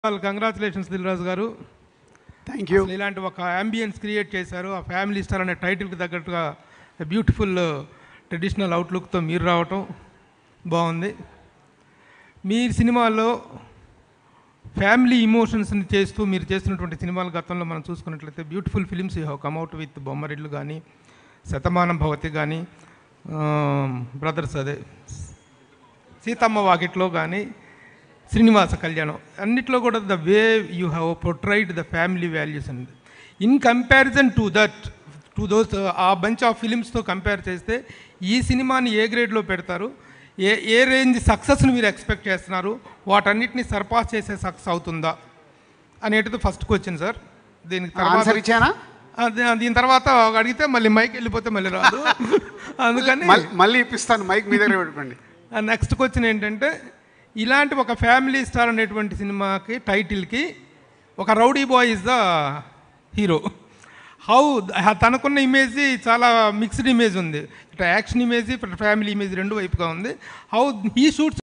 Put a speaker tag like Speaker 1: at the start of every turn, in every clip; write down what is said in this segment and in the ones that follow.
Speaker 1: Congratulations Dil Raju గారు
Speaker 2: thank you
Speaker 1: అసలు ఇలాంటి ఒక అంబియన్స్ క్రియేట్ చేశారు ఆ ఫ్యామిలీ స్టార్ అనే టైటిల్కి తగ్గట్టుగా బ్యూటిఫుల్ ట్రెడిషనల్ అవుట్లుక్తో మీరు రావటం బాగుంది మీ సినిమాలో ఫ్యామిలీ ఇమోషన్స్ని చేస్తూ మీరు చేస్తున్నటువంటి సినిమాల గతంలో మనం చూసుకున్నట్లయితే beautiful films you have come out with Bommarillu కానీ శతమానం భవతి కానీ బ్రదర్స్ అదే సీతమ్మ వాకిట్లో కానీ శ్రీనివాస కళ్యాణం అన్నిట్లో కూడా the way you have portrayed the family values and in comparison to that to those uh bunch of ఫిలిమ్స్తో కంపేర్ చేస్తే ఈ సినిమాని ఏ గ్రేడ్లో పెడతారు ఏ ఏ రేంజ్ సక్సెస్ని మీరు ఎక్స్పెక్ట్ చేస్తున్నారు వాటన్నిటిని సర్పాస్ చేసే సక్సెస్ అవుతుందా అనేటిది ఫస్ట్ క్వశ్చన్ సార్ దీనికి
Speaker 2: ఆన్సర్
Speaker 1: తర్వాత
Speaker 2: ఇచ్చానా
Speaker 1: ఆ, దీ- దీని తర్వాత అడిగితే మళ్ళీ మైక్ వెళ్ళిపోతే మళ్ళీ రాదు అందుకని
Speaker 2: మల్- మళ్ళీ ఇప్పిస్తాను మైక్ మీ దగ్గర పెట్టుకోండి
Speaker 1: నెక్స్ట్ క్వశ్చన్ ఏంటంటే ఇలాంటి ఒక ఫ్యామిలీ స్టార్ అనేటువంటి సినిమాకి టైటిల్కి ఒక rowdy boy is the hero how తనకున్న ఇమేజ్ చాలా మిక్స్డ్ ఇమేజ్ ఉంది ఇటు యాక్షన్ ఇమేజ్ ఇటు ఫ్యామిలీ ఇమేజ్ రెండు వైపుగా ఉంది హౌ హీ షూట్స్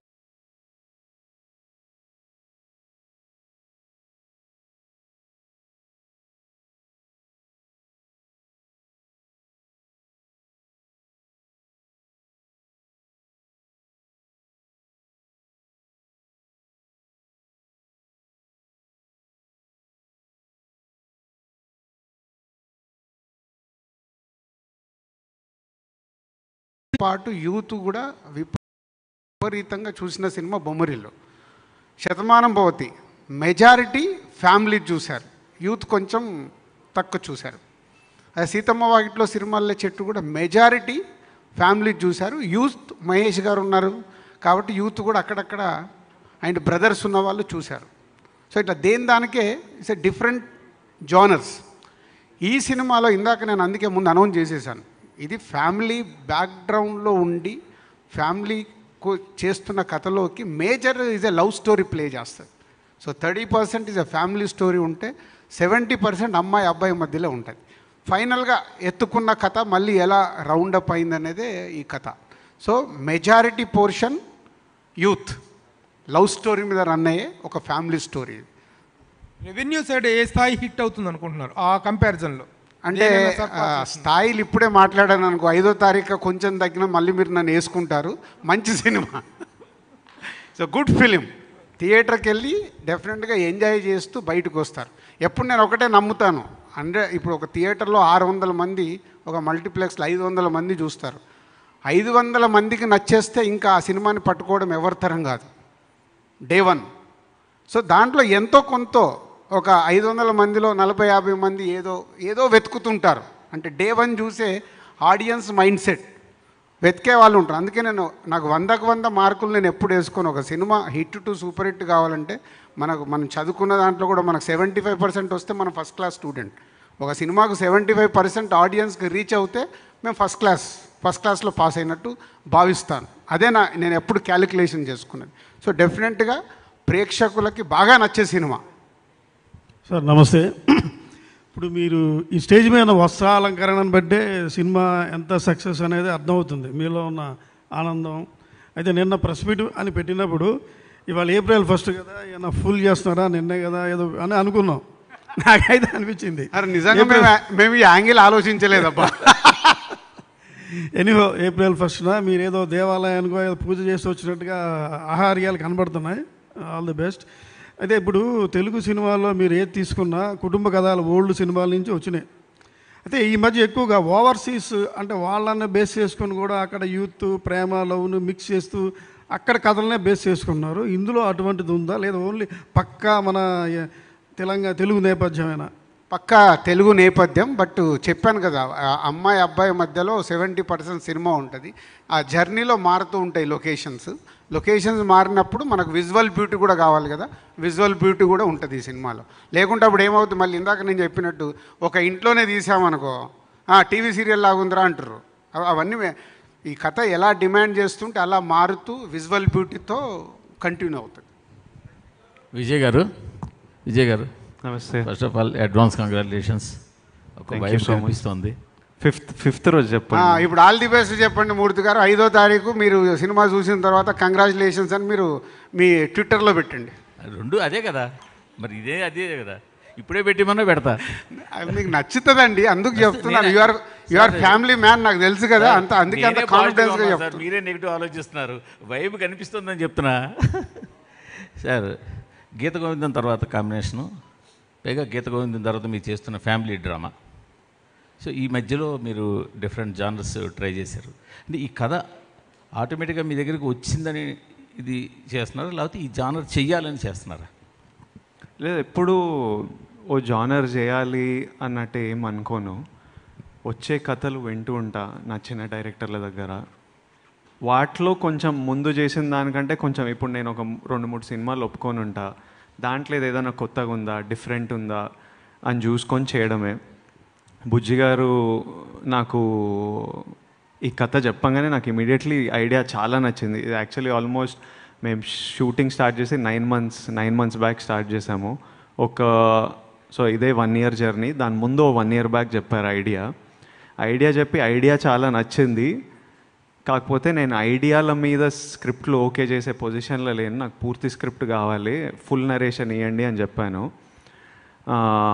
Speaker 2: పాటు యూత్ కూడా విపరీతంగా చూసిన సినిమా బొమ్మరిల్లు శతమానం భవతి మెజారిటీ ఫ్యామిలీ చూశారు యూత్ కొంచెం తక్కువ చూశారు అదే సీతమ్మ వాకిట్లో సిరిమల్లె చెట్టు కూడా మెజారిటీ ఫ్యామిలీ చూశారు యూత్ మహేష్ గారు ఉన్నారు కాబట్టి యూత్ కూడా అక్కడక్కడ అండ్ బ్రదర్స్ ఉన్న వాళ్ళు చూశారు సో ఇట్లా దేని దానికే ఇట్స్ ఎ డిఫరెంట్ జానర్స్ ఈ సినిమాలో ఇందాక నేను అందుకే ముందు అనౌన్స్ చేసేసాను ఇది ఫ్యామిలీ బ్యాక్గ్రౌండ్లో ఉండి ఫ్యామిలీ చేస్తున్న కథలోకి major is a love story play చేస్తుంది so thirty percent is a family story ఉంటే సెవెంటీ పర్సెంట్ అమ్మాయి అబ్బాయి మధ్యలో ఉంటుంది ఫైనల్గా ఎత్తుకున్న కథ మళ్ళీ ఎలా రౌండప్ అయిందనేదే ఈ కథ so majority portion youth love story మీద రన్ అయ్యే ఒక ఫ్యామిలీ స్టోరీ
Speaker 1: రెవెన్యూ సైడ్ ఏ స్థాయి హిట్ అవుతుంది అనుకుంటున్నారు ఆ కంపారిజన్లో
Speaker 2: అంటే ఆ, స్థాయిలు ఇప్పుడే మాట్లాడాను అనుకో ఐదో తారీఖు కొంచెం తగ్గిన మళ్ళీ మీరు నన్ను వేసుకుంటారు మంచి సినిమా సో గుడ్ ఫిలిం థియేటర్కి వెళ్ళి డెఫినెట్గా ఎంజాయ్ చేస్తూ బయటకు వస్తారు ఎప్పుడు నేను ఒకటే నమ్ముతాను అంటే ఇప్పుడు ఒక థియేటర్లో ఆరు వందల మంది ఒక మల్టీప్లెక్స్లో ఐదు వందల మంది చూస్తారు ఐదు వందల మందికి నచ్చేస్తే ఇంకా ఆ సినిమాని పట్టుకోవడం ఎవరి తరం కాదు డే వన్ సో దాంట్లో ఎంతో కొంత ఒక ఐదు వందల మందిలో నలభై యాభై మంది ఏదో ఏదో వెతుకుతుంటారు అంటే డే వన్ చూసే ఆడియన్స్ మైండ్ సెట్ వెతికే వాళ్ళు ఉంటారు అందుకే నేను నాకు వందకు వంద మార్కులు నేను ఎప్పుడు వేసుకోను ఒక సినిమా హిట్ టు సూపర్ హిట్ కావాలంటే మనకు మనం చదువుకున్న దాంట్లో కూడా మనకు సెవెంటీ ఫైవ్ పర్సెంట్ వస్తే మనం ఫస్ట్ క్లాస్ స్టూడెంట్ ఒక సినిమాకు సెవెంటీ ఫైవ్ పర్సెంట్ ఆడియన్స్కి రీచ్ అవుతే మేము ఫస్ట్ క్లాస్ ఫస్ట్ క్లాస్లో పాస్ అయినట్టు భావిస్తాను అదే నా నేను ఎప్పుడు క్యాలిక్యులేషన్ చేసుకున్నది సో డెఫినెట్గా ప్రేక్షకులకి బాగా నచ్చే సినిమా
Speaker 3: సార్ నమస్తే ఇప్పుడు మీరు ఈ స్టేజ్ మీద వస్త్రాలంకరణను బట్టే సినిమా ఎంత సక్సెస్ అనేది అర్థమవుతుంది మీలో ఉన్న ఆనందం అయితే నిన్న ప్రెస్ మీట్ అని పెట్టినప్పుడు ఇవాళ ఏప్రిల్ ఫస్ట్ కదా ఏమన్నా ఫుల్ చేస్తున్నారా నిన్నే కదా ఏదో అని అనుకున్నాం నాకైతే అనిపించింది
Speaker 2: అరే నిజంగా మేము మేము ఈ యాంగిల్ ఆలోచించలేదబ్బా
Speaker 3: ఎనీహో ఏప్రిల్ ఫస్ట్న మీరు ఏదో దేవాలయానికో ఏదో పూజ చేసి వచ్చినట్టుగా ఆహార్యాలు కనబడుతున్నాయి ఆల్ ది బెస్ట్ అయితే ఇప్పుడు తెలుగు సినిమాల్లో మీరు ఏది తీసుకున్నా కుటుంబ కథలు ఓల్డ్ సినిమాల నుంచి వచ్చినాయి అయితే ఈ మధ్య ఎక్కువగా ఓవర్సీస్ అంటే వాళ్ళని బేస్ చేసుకొని కూడా అక్కడ యూత్ ప్రేమ లవ్ను మిక్స్ చేస్తూ అక్కడ కథలనే బేస్ చేసుకున్నారు ఇందులో అటువంటిది ఉందా లేదా ఓన్లీ పక్కా మన ఏ, తెలంగాణ తెలుగు నేపథ్యమేనా
Speaker 2: పక్క తెలుగు నేపథ్యం బట్ చెప్పాను కదా ఆ అమ్మాయి అబ్బాయి మధ్యలో సెవెంటీ పర్సెంట్ సినిమా ఉంటుంది ఆ జర్నీలో మారుతూ ఉంటాయి లొకేషన్స్ లొకేషన్స్ మారినప్పుడు మనకు విజువల్ బ్యూటీ కూడా కావాలి కదా విజువల్ బ్యూటీ కూడా ఉంటుంది ఈ సినిమాలో లేకుంటే అప్పుడు ఏమవుతుంది మళ్ళీ ఇందాక నేను చెప్పినట్టు ఒక ఇంట్లోనే తీసామనుకో టీవీ సీరియల్ లాగుందిరా అంటారు అవ- అవన్నీ మే- ఈ కథ ఎలా డిమాండ్ చేస్తుంటే అలా మారుతూ విజువల్ బ్యూటీతో కంటిన్యూ అవుతుంది
Speaker 4: విజయ్ గారు విజయ్ గారు
Speaker 5: నమస్తే
Speaker 4: first of all advance congratulations ఒక
Speaker 5: Thank you
Speaker 4: wife
Speaker 5: so much.
Speaker 4: కనిపిస్తుంది
Speaker 5: ఫిఫ్త్ ఫిఫ్త్ రోజు
Speaker 2: ఆ,
Speaker 5: చెప్పండి
Speaker 2: ఇప్పుడు ఆల్ ది బెస్ట్ చెప్పండి మూర్తి గారు ఐదో తారీఖు మీరు సినిమా చూసిన తర్వాత కంగ్రాచులేషన్స్ అని మీరు మీ ట్విట్టర్లో పెట్టండి
Speaker 4: రెండు అదే కదా మరి ఇదే అదే కదా ఇప్పుడే పెట్టిమన్నా పెడతా
Speaker 2: అది మీకు నచ్చుతుందండి అందుకు చెప్తున్నాను
Speaker 4: నేనే-
Speaker 2: యూఆర్ యూఆర్ ఫ్యామిలీ మ్యాన్ నాకు తెలుసు కదా అంత అందుకే అంత
Speaker 4: నేనే positive
Speaker 2: కాన్ఫిడెన్స్ గా
Speaker 4: ఉన్నాను సార్,
Speaker 2: చెప్తాను
Speaker 4: మీరే నెగిటివ్ ఆలోచిస్తున్నారు వైబ్ కనిపిస్తుందని చెప్తున్నా సార్ గీత గోవిందం తర్వాత కాంబినేషను పైగా గీత గోవిందం తర్వాత మీరు చేస్తున్న ఫ్యామిలీ డ్రామా సో ఈ మధ్యలో మీరు డిఫరెంట్ జానర్స్ ట్రై చేశారు అంటే ఈ కథ ఆటోమేటిక్గా మీ దగ్గరికి వచ్చిందని ఇది చేస్తున్నారా లేకపోతే ఈ జానర్ చెయ్యాలని చేస్తున్నారా
Speaker 5: లేదు ఎప్పుడు ఓ జానర్ చేయాలి అన్నట్టు ఏం అనుకోను వచ్చే కథలు వింటూ ఉంటా నచ్చిన డైరెక్టర్ల దగ్గర వాటిలో కొంచెం ముందు చేసిన దానికంటే కొంచెం ఇప్పుడు నేను ఒక రెండు మూడు సినిమాలు ఒప్పుకొని ఉంటా దాంట్లో ఇది ఏదైనా కొత్తగా ఉందా డిఫరెంట్ ఉందా అని చూసుకొని చేయడమే బుజ్జి గారు నాకు ఈ కథ చెప్పంగానే నాకు ఇమీడియట్లీ ఐడియా చాలా నచ్చింది ఇది యాక్చువల్లీ ఆల్మోస్ట్ మేము షూటింగ్ స్టార్ట్ చేసి nine months nine months back start చేసాము ఒక సో ఇదే వన్ ఇయర్ జర్నీ దాని ముందు వన్ ఇయర్ బ్యాక్ చెప్పారు ఐడియా ఐడియా చెప్పి ఐడియా చాలా నచ్చింది కాకపోతే నేను ఐడియాల మీద స్క్రిప్ట్లు ఓకే చేసే పొజిషన్లో లేను నాకు పూర్తి స్క్రిప్ట్ కావాలి ఫుల్ నరేషన్ ఇవ్వండి అని చెప్పాను ఆ,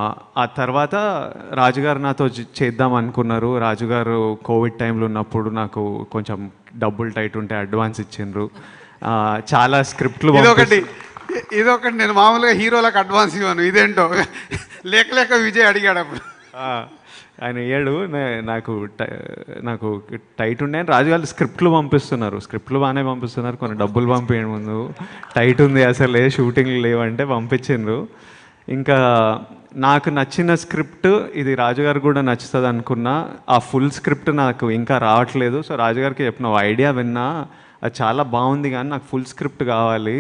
Speaker 5: ఆ తర్వాత రాజుగారు నాతో చే- చేద్దాం అనుకున్నారు రాజుగారు కోవిడ్ టైంలో ఉన్నప్పుడు నాకు కొంచెం డబ్బులు టైట్ ఉంటే అడ్వాన్స్ ఇచ్చిండ్రు ఆ, చాలా స్క్రిప్ట్లు
Speaker 2: ఇదొకటి ఇదొకటి నేను మామూలుగా హీరోలకు అడ్వాన్స్ ఇవ్వను ఇదేంటో లేక లేక విజయ్ అడిగాడు అప్పుడు
Speaker 5: ఆ, ఆయన ఏడు నాకు టై- నాకు టైట్ ఉండే అని రాజుగారు స్క్రిప్ట్లు పంపిస్తున్నారు స్క్రిప్ట్లు బాగానే పంపిస్తున్నారు కొన్ని డబ్బులు పంపించండి ముందు టైట్ ఉంది అసలు ఏ షూటింగ్ లేవంటే పంపించిండ్రు ఇంకా నాకు నచ్చిన స్క్రిప్ట్ ఇది రాజుగారు కూడా నచ్చుతుంది అనుకున్నా ఆ ఫుల్ స్క్రిప్ట్ నాకు ఇంకా రావట్లేదు సో రాజుగారికి చెప్పిన ఐడియా విన్నా అది చాలా బాగుంది కానీ నాకు ఫుల్ స్క్రిప్ట్ కావాలి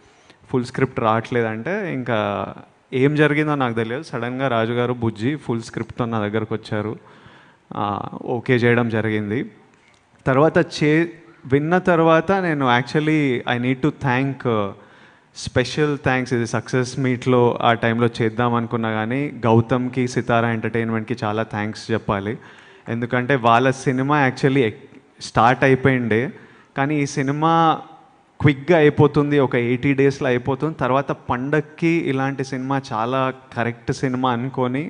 Speaker 5: ఫుల్ స్క్రిప్ట్ రావట్లేదంటే ఇంకా ఏం జరిగిందో నాకు తెలియదు సడన్గా రాజుగారు బుజ్జి ఫుల్ స్క్రిప్ట్తో నా దగ్గరకు వచ్చారు ఆ, ఓకే చేయడం జరిగింది తర్వాత చే విన్న తర్వాత నేను actually I need to thank special thanks ఇది సక్సెస్ మీట్లో ఆ టైంలో చేద్దాం అనుకున్నా కానీ గౌతమ్కి సితారా ఎంటర్టైన్మెంట్కి చాలా థ్యాంక్స్ చెప్పాలి ఎందుకంటే వాళ్ళ సినిమా యాక్చువల్లీ స్టార్ట్ అయిపోయిండే కానీ ఈ సినిమా క్విక్గా అయిపోతుంది ఒక ఎయిటీ డేస్లో అయిపోతుంది తర్వాత పండక్కి ఇలాంటి సినిమా చాలా కరెక్ట్ సినిమా అనుకొని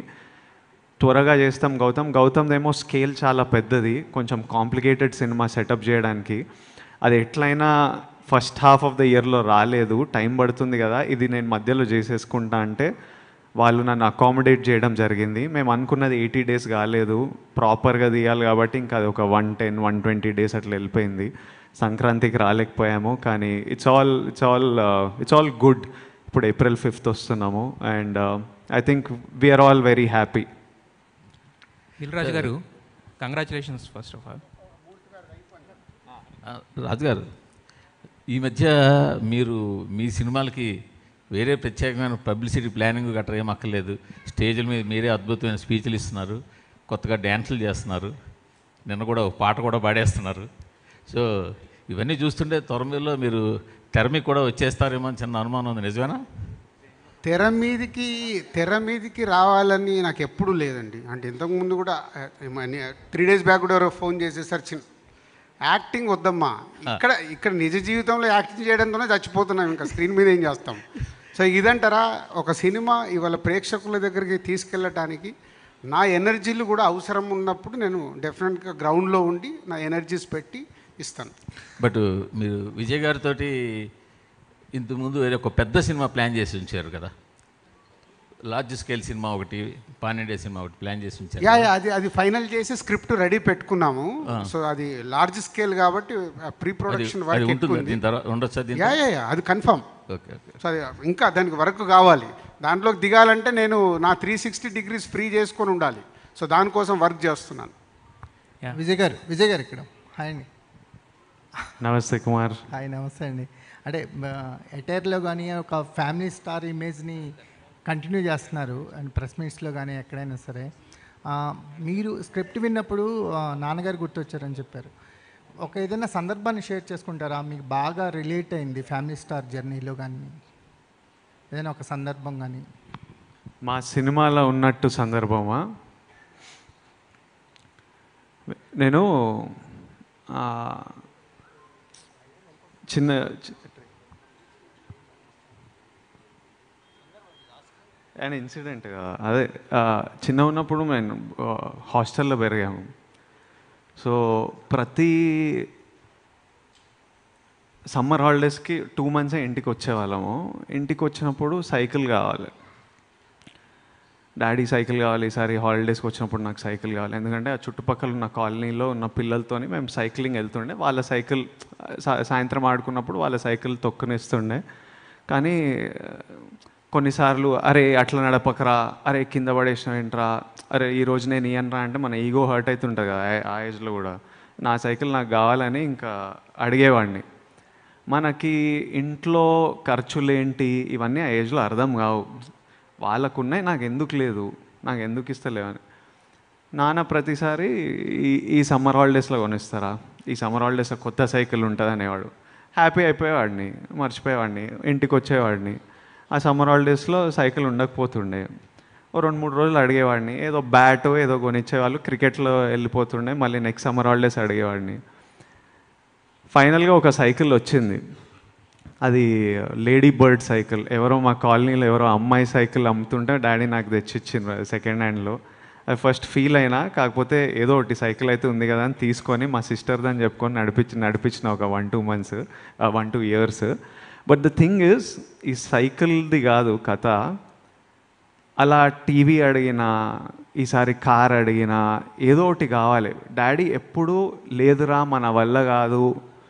Speaker 5: త్వరగా చేస్తాం గౌతమ్ గౌతమ్దేమో స్కేల్ చాలా పెద్దది కొంచెం కాంప్లికేటెడ్ సినిమా సెటప్ చేయడానికి అది ఎట్లయినా ఫస్ట్ హాఫ్ ఆఫ్ ద ఇయర్లో రాలేదు టైం పడుతుంది కదా ఇది నేను మధ్యలో చేసేసుకుంటా అంటే వాళ్ళు నన్ను అకామిడేట్ చేయడం జరిగింది మేము అనుకున్నది ఎయిటీ డేస్ కాలేదు ప్రాపర్గా తీయాలి కాబట్టి ఇంకా అది ఒక one ten one twenty days అట్లా వెళ్ళిపోయింది సంక్రాంతికి రాలేకపోయాము కానీ it's all it's all it's all good ఇప్పుడు ఏప్రిల్ ఫిఫ్త్ వస్తున్నాము and I think we are all very happy
Speaker 6: Dil Raju garu congratulations first of all
Speaker 4: ఆ, రాజుగారు ఈ మధ్య మీరు మీ సినిమాలకి వేరే ప్రత్యేకమైన పబ్లిసిటీ ప్లానింగ్ గట్రా ఏం అక్కర్లేదు స్టేజ్ల మీద మీరే అద్భుతమైన స్పీచ్లు ఇస్తున్నారు కొత్తగా డ్యాన్సులు చేస్తున్నారు నిన్న కూడా ఒక పాట కూడా పాడేస్తున్నారు సో ఇవన్నీ చూస్తుంటే త్వరలో మీరు తెర మీద కూడా వచ్చేస్తారేమో అని చిన్న అనుమానం ఉంది నిజమేనా
Speaker 2: తెర మీదికి తెర మీదికి రావాలని నాకు ఎప్పుడూ లేదండి అంటే ఇంతకుముందు కూడా త్రీ డేస్ బ్యాక్ కూడా ఎవరో ఫోన్ చేసేసారు చిన్న యాక్టింగ్ వద్దమ్మా ఇక్కడ ఇక్కడ నిజ జీవితంలో యాక్టింగ్ చేయడంతోనే చచ్చిపోతున్నాం ఇంకా స్క్రీన్ మీద ఏం చేస్తాం సో ఇదంటారా ఒక సినిమా ఇవాళ ప్రేక్షకుల దగ్గరికి తీసుకెళ్ళటానికి నా ఎనర్జీలు కూడా అవసరం ఉన్నప్పుడు నేను డెఫినెట్గా గ్రౌండ్లో ఉండి నా ఎనర్జీస్ పెట్టి ఇస్తాను
Speaker 4: బట్ మీరు విజయ్ గారితో ఇంతకుముందు వేరే ఒక పెద్ద సినిమా ప్లాన్ చేసి ఉంచారు కదా లార్జ్ స్కేల్ సినిమా ఒకటి పానిండే సినిమా ఒకటి ప్లాన్ చేసి ఉంచారు
Speaker 2: యా యా అది అది ఫైనల్ చేసి స్క్రిప్ట్ రెడీ పెట్టుకున్నాము సో అది లార్జ్ స్కేల్ కాబట్టి ప్రీ
Speaker 4: అది
Speaker 2: ప్రొడక్షన్
Speaker 4: అది
Speaker 2: వర్క్
Speaker 4: ఉంటుంది
Speaker 2: ఎక్కువ ఉంది
Speaker 4: దీని తర్వాత ఉండొచ్చా దీని
Speaker 2: యా యా యా అది కన్ఫర్మ్
Speaker 4: ఓకే ఓకే
Speaker 2: సో అది ఇంకా దానికి వర్క్ కావాలి దాంట్లోకి దిగాలంటే నేను నా త్రీ సిక్స్టీ డిగ్రీస్ ఫ్రీ చేసుకొని ఉండాలి సో దానికోసం వర్క్ చేస్తున్నాను
Speaker 7: విజయ్ గారు విజయ్ గారు ఇక్కడ హాయ్ అండి
Speaker 5: నమస్తే కుమార్
Speaker 7: హాయ్ నమస్తే అండి అంటే ఎటైర్లో కానీ ఒక ఫ్యామిలీ స్టార్ ఇమేజ్ని కంటిన్యూ చేస్తున్నారు అండ్ ప్రెస్ మీట్స్లో కానీ ఎక్కడైనా సరే ఆ, మీరు స్క్రిప్ట్ విన్నప్పుడు ఆ, నాన్నగారు గుర్తొచ్చారని చెప్పారు ఒక ఏదైనా సందర్భాన్ని షేర్ చేసుకుంటారా మీకు బాగా రిలేట్ అయింది ఫ్యామిలీ స్టార్ జర్నీలో కానీ ఏదైనా ఒక సందర్భం కానీ
Speaker 5: మా సినిమాలో ఉన్నట్టు సందర్భమా నేను ఆ, చిన్న చి- అండ్ ఇన్సిడెంట్ అదే ఆ, చిన్న ఉన్నప్పుడు మేము హాస్టల్లో పెరిగాము సో ప్రతి సమ్మర్ హాలిడేస్కి టూ మంత్స్ ఇంటికి వచ్చేవాళ్ళము ఇంటికి వచ్చినప్పుడు సైకిల్ కావాలి డాడీ సైకిల్ కావాలి ఈసారి హాలిడేస్కి వచ్చినప్పుడు నాకు సైకిల్ కావాలి ఎందుకంటే ఆ చుట్టుపక్కల ఉన్న కాలనీలో ఉన్న పిల్లలతోని మేము సైక్లింగ్ వెళ్తుండే వాళ్ళ సైకిల్ సా- సాయంత్రం ఆడుకున్నప్పుడు వాళ్ళ సైకిల్ తొక్కునిస్తుండే కానీ ఆ, కొన్నిసార్లు అరే అట్లా నడపకరా అరే కింద పడేసిన ఏంట్రా అరే ఈ రోజు నేను ఇయ్యనరా అంటే మన ఈగో హర్ట్ అవుతుంటుంది కదా ఆ- ఆ ఏజ్లో కూడా నా సైకిల్ నాకు కావాలని ఇంకా అడిగేవాడిని మనకి ఇంట్లో ఖర్చులేంటి ఇవన్నీ ఆ ఏజ్లో అర్థం కావు వాళ్ళకున్నాయి నాకు ఎందుకు లేదు నాకు ఎందుకు ఇస్తలేవని నాన్న ప్రతిసారి ఈ ఈ సమ్మర్ హాలిడేస్లో కొనిస్తారా ఈ సమ్మర్ హాలిడేస్లో కొత్త సైకిల్ ఉంటుంది అనేవాడు హ్యాపీ అయిపోయేవాడిని మర్చిపోయేవాడిని ఇంటికి వచ్చేవాడిని ఆ సమ్మర్ హాలిడేస్లో సైకిల్ ఉండకపోతుండే ఓ రెండు మూడు రోజులు అడిగేవాడిని ఏదో బ్యాట్ ఏదో కొనిచ్చేవాళ్ళు క్రికెట్లో వెళ్ళిపోతుండే మళ్ళీ నెక్స్ట్ సమ్మర్ హాలిడేస్ అడిగేవాడిని ఫైనల్గా ఒక సైకిల్ వచ్చింది అది లేడీ బర్డ్ సైకిల్ ఎవరో మా కాలనీలో ఎవరో అమ్మాయి సైకిల్ అమ్ముతుంటే డాడీ నాకు తెచ్చిచ్చిండ్రు సెకండ్ హ్యాండ్లో అది ఫస్ట్ ఫీల్ అయినా కాకపోతే ఏదో ఒకటి సైకిల్ అయితే ఉంది కదా అని తీసుకొని మా సిస్టర్ది అని చెప్పుకొని నడిపించి నడిపించిన ఒక one two months one two years but the thing is ఈ సైకిల్ది కాదు కథ అలా టీవీ అడిగినా ఈసారి కార్ అడిగినా ఏదో ఒకటి కావాలి డాడీ ఎప్పుడూ లేదురా మన వల్ల కాదు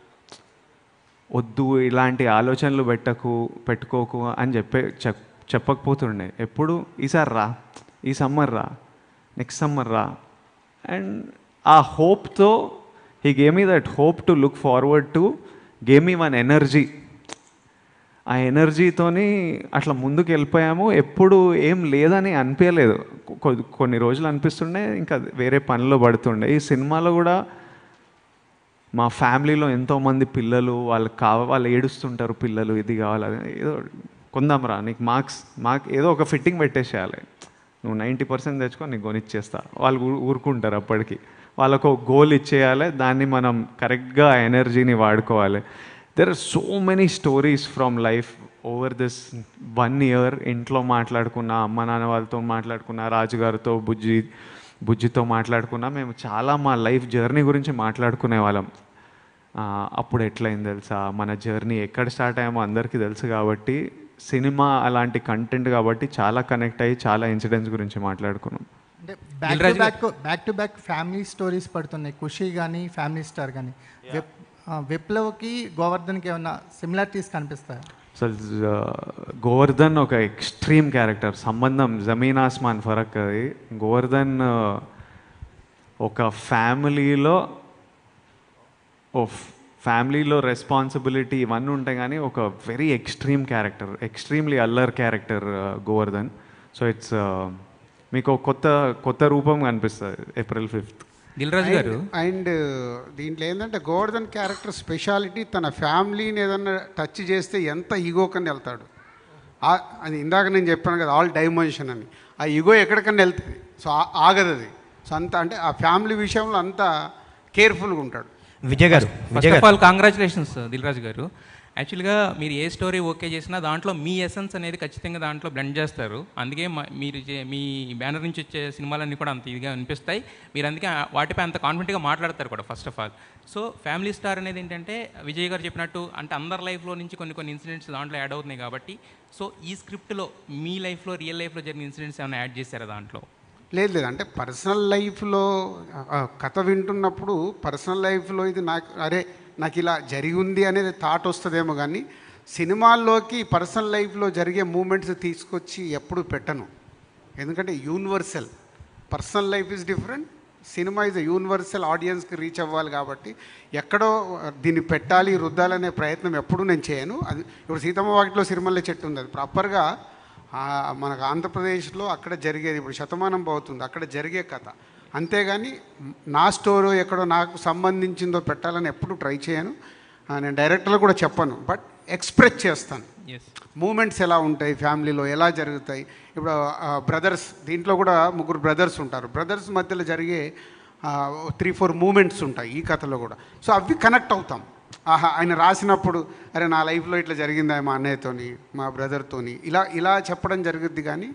Speaker 5: వద్దు ఇలాంటి ఆలోచనలు పెట్టకు పెట్టుకోకు అని చెప్పే చెప్ చెప్పకపోతుండే ఎప్పుడు ఈసారి రా ఈ సమ్మర్ రా నెక్స్ట్ సమ్మర్ రా అండ్ ఆ హోప్తో he gave me that hope to look forward to gave me one energy ఆ ఎనర్జీతోని అట్లా ముందుకు వెళ్ళిపోయాము ఎప్పుడు ఏం లేదని అనిపించలేదు కొ- కొన్ని రోజులు అనిపిస్తుండే ఇంకా వేరే పనిలో పడుతుండే ఈ సినిమాలో కూడా మా ఫ్యామిలీలో ఎంతోమంది పిల్లలు వాళ్ళకి కావ వాళ్ళు ఏడుస్తుంటారు పిల్లలు ఇది కావాలి అది ఏదో కొందాంరా నీకు మార్క్స్ మార్క్ ఏదో ఒక ఫిట్టింగ్ పెట్టేసేయాలి నువ్వు నైంటీ పర్సెంట్ తెచ్చుకో నీకు కొనిచ్చేస్తా వాళ్ళు ఊ- ఊరుకుంటారు అప్పటికి వాళ్ళకు ఒక గోల్ ఇచ్చేయాలి దాన్ని మనం కరెక్ట్గా ఆ ఎనర్జీని వాడుకోవాలి there are so many stories from life over this one year ఇంట్లో మాట్లాడుకున్న అమ్మ నాన్న వాళ్ళతో మాట్లాడుకున్న రాజుగారితో బుజ్జి బుజ్జితో మాట్లాడుకున్నా మేము చాలా మా లైఫ్ జర్నీ గురించి మాట్లాడుకునే వాళ్ళం ఆ, అప్పుడు ఎట్లయింది తెలుసా మన జర్నీ ఎక్కడ స్టార్ట్ అయ్యామో అందరికీ తెలుసు కాబట్టి సినిమా అలాంటి కంటెంట్ కాబట్టి చాలా కనెక్ట్ అయ్యి చాలా ఇన్సిడెంట్స్ గురించి మాట్లాడుకున్నాం
Speaker 7: అంటే back to
Speaker 6: Dil Raju
Speaker 7: back back to back family stories పడుతున్నాయి ఖుషి కానీ ఫ్యామిలీ స్టార్ కానీ విప్ ఆ, విప్లవ్కి గోవర్ధన్కి ఏమన్నా సిమిలారిటీస్ కనిపిస్తాయి
Speaker 5: అసలు గోవర్ధన్ ఒక ఎక్స్ట్రీమ్ క్యారెక్టర్ సంబంధం జమీన్ ఆస్మాన్ ఫరక్ అది గోవర్ధన్ ఆ, ఒక ఫ్యామిలీలో ఓ ఫ్యామిలీలో రెస్పాన్సిబిలిటీ ఇవన్నీ ఉంటాయి కానీ ఒక వెరీ ఎక్స్ట్రీమ్ క్యారెక్టర్ ఎక్స్ట్రీమ్లీ అల్లర్ క్యారెక్టర్ గోవర్ధన్ సో ఇట్స్ మీకు ఒక కొత్త కొత్త రూపం కనిపిస్తుంది ఏప్రిల్ ఫిఫ్త్
Speaker 6: దిల్రాజు గారు
Speaker 2: అండ్ దీంట్లో ఏంటంటే గోవర్ధన్ క్యారెక్టర్ స్పెషాలిటీ తన ఫ్యామిలీని ఏదన్నా టచ్ చేస్తే ఎంత ఈగోకని వెళ్తాడు ఆ- అది ఇందాక నేను చెప్పాను కదా ఆల్ డైమెన్షన్ అని ఆ ఈగో ఎక్కడికన్నా వెళ్తుంది సో ఆ- ఆగదు అది సో అంత అంటే ఆ ఫ్యామిలీ విషయంలో అంత కేర్ఫుల్గా ఉంటాడు
Speaker 8: Vijay garu
Speaker 6: first
Speaker 8: Vijay
Speaker 6: of
Speaker 8: garu
Speaker 6: all congratulations Dil Raju garu యాక్చువల్గా మీరు ఏ స్టోరీ ఓకే చేసినా దాంట్లో మీ ఎసెన్స్ అనేది ఖచ్చితంగా దాంట్లో బ్లెండ్ చేస్తారు అందుకే మ- మీరు చే- మీ బ్యానర్ నుంచి వచ్చే సినిమాలన్నీ కూడా అంత ఇదిగా అనిపిస్తాయి మీరు అందుకే ఆ- వాటిపై అంత కాన్ఫిడెంట్గా మాట్లాడతారు కూడా first of all so family star అనేది ఏంటంటే విజయ్ గారు చెప్పినట్టు అంటే అందరి లైఫ్లో నుంచి కొన్ని కొన్ని ఇన్సిడెంట్స్ దాంట్లో యాడ్ అవుతున్నాయి కాబట్టి సో ఈ స్క్రిప్ట్లో మీ లైఫ్లో రియల్ లైఫ్లో జరిగిన ఇన్సిడెంట్స్ ఏమైనా యాడ్ చేశారా దాంట్లో
Speaker 2: లేదు లేదు అంటే పర్సనల్ లైఫ్లో ఆ, కథ వింటున్నప్పుడు పర్సనల్ లైఫ్లో ఇది నాకు అరే నాకు ఇలా జరిగి ఉంది అనేది థాట్ వస్తుందేమో కానీ సినిమాల్లోకి పర్సనల్ లైఫ్లో జరిగే మూమెంట్స్ తీసుకొచ్చి ఎప్పుడు పెట్టను ఎందుకంటే universal personal life is different సినిమా ఇస్ యూనివర్సల్ ఆడియన్స్కి రీచ్ అవ్వాలి కాబట్టి ఎక్కడో దీన్ని పెట్టాలి రుద్దాలనే ప్రయత్నం ఎప్పుడూ నేను చేయను అది ఇప్పుడు సీతమ్మ వాకిట్లో సిరిమల్లె చెట్టు ఉంది అది ప్రాపర్గా ఆ, మనకు ఆంధ్రప్రదేశ్లో అక్కడ జరిగేది ఇప్పుడు శతమానం అవుతుంది అక్కడ జరిగే కథ అంతేగాని నా స్టోరీ ఎక్కడో నాకు సంబంధించిందో పెట్టాలని ఎప్పుడు ట్రై చేయను ఆ, నేను డైరెక్టర్లు కూడా చెప్పను బట్ ఎక్స్ప్రెస్ చేస్తాను
Speaker 6: ఎస్
Speaker 2: మూమెంట్స్ ఎలా ఉంటాయి ఫ్యామిలీలో ఎలా జరుగుతాయి ఇప్పుడు బ్రదర్స్ దీంట్లో కూడా ముగ్గురు బ్రదర్స్ ఉంటారు బ్రదర్స్ మధ్యలో జరిగే త్రీ ఫోర్ మూమెంట్స్ ఉంటాయి ఈ కథలో కూడా సో అవి కనెక్ట్ అవుతాం ఆహా ఆయన రాసినప్పుడు అరే నా లైఫ్లో ఇట్లా జరిగిందా మా అన్నయ్యతోని మా బ్రదర్తోని ఇలా ఇలా చెప్పడం జరుగుద్ది కానీ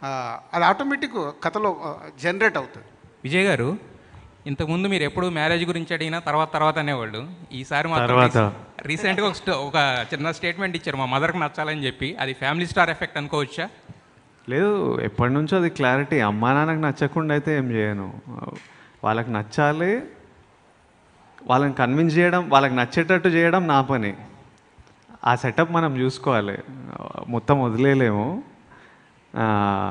Speaker 2: ఆ, అది ఆటోమేటిక్ కథలో జనరేట్ అవుతుంది
Speaker 6: విజయ్ గారు ఇంతకుముందు మీరు ఎప్పుడు మ్యారేజ్ గురించి అడిగినా తర్వాత తర్వాత అనేవాళ్ళు ఈసారి
Speaker 5: తర్వాత.
Speaker 6: మాత్రం రీసెంట్గా ఒక స్టో- ఒక చిన్న స్టేట్మెంట్ ఇచ్చారు మా మదర్కి నచ్చాలని చెప్పి అది ఫ్యామిలీ స్టార్ ఎఫెక్ట్ అనుకోవచ్చా
Speaker 5: లేదు ఎప్పటి నుంచో అది క్లారిటీ అమ్మా నాన్నకు నచ్చకుండా అయితే ఏం చేయను వాళ్ళకి నచ్చాలి వాళ్ళని కన్విన్స్ చేయడం వాళ్ళకి నచ్చేటట్టు చేయడం నా పని ఆ సెటప్ మనం చూసుకోవాలి మొత్తం వదిలేయలేము ఆ,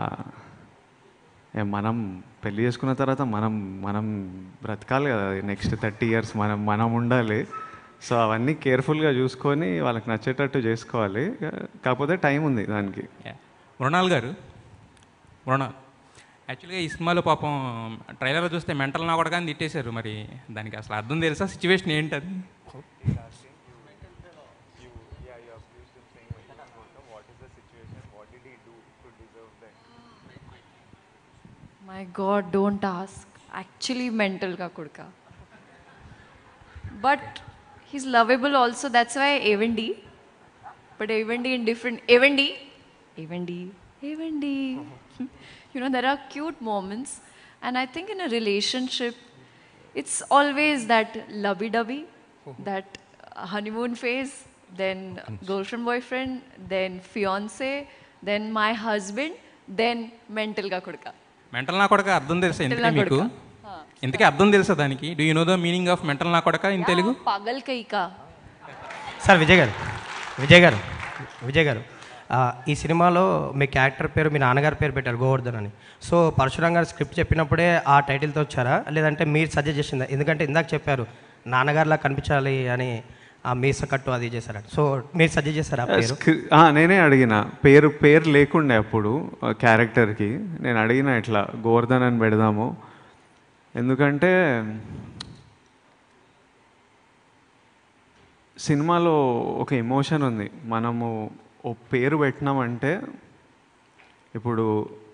Speaker 5: ఏ మనం పెళ్లి చేసుకున్న తర్వాత మనం మనం బ్రతకాలి కదా నెక్స్ట్ థర్టీ ఇయర్స్ మనం మనం ఉండాలి సో అవన్నీ కేర్ఫుల్గా చూసుకొని వాళ్ళకి నచ్చేటట్టు చేసుకోవాలి కాకపోతే టైం ఉంది దానికి
Speaker 6: యా. మృణాల్ గారు మృణాల్ యాక్చువల్గా ఈ సినిమాలో పాపం ట్రైలర్లో చూస్తే మెంటల్ నా కూడా కానీ తిట్టేశారు మరి దానికి అసలు అర్థం తెలుసా సిచ్యువేషన్ ఏంటది
Speaker 8: My God, don't ask. Actually, mental ka kurka. But he's lovable also. That's why Avendi. But Avendi in different. Avendi. Avendi. Avendi. you know, there are cute moments. And I think in a relationship, it's always that lovey dovey, that honeymoon phase, then girlfriend, boyfriend, then fiance, then my husband, then mental ka kurka.
Speaker 6: Mental నా కొడక అర్థం తెలుసా
Speaker 8: Mental
Speaker 6: ఇంతకీ
Speaker 8: నా
Speaker 6: మీకు
Speaker 8: కొడక.
Speaker 6: ఇంతకీ అర్థం తెలుసా దానికి do you know the meaning of mental నా కొడక ఇన్ తెలుగు
Speaker 8: పాగల్ కై కా
Speaker 9: సార్ విజయ్ గారు విజయ్ గారు విజయ్ గారు ఆ, ఈ సినిమాలో మీ క్యారెక్టర్ పేరు మీ నాన్నగారి పేరు పెట్టారు గోవర్ధన్ అని సో పరశురామ్ గారు స్క్రిప్ట్ చెప్పినప్పుడే ఆ టైటిల్తో వచ్చారా లేదంటే మీరు సజెస్ట్ చేసిందా ఎందుకంటే ఇందాక చెప్పారు నాన్నగారిలా కనిపించాలి అని ఆ మీస కట్టు అది చేశారని సో మీరు సజెస్ట్ చేశారా ఆ పేరు
Speaker 5: స్క్రి- ఆ, నేనే అడిగిన పేరు పేరు లేకుండే అప్పుడు ఆ, క్యారెక్టర్కి నేను అడిగిన ఇట్లా గోవర్ధన్ అని పెడదాము ఎందుకంటే సినిమాలో ఒక ఎమోషన్ ఉంది మనము ఓ పేరు పెట్టినామంటే ఇప్పుడు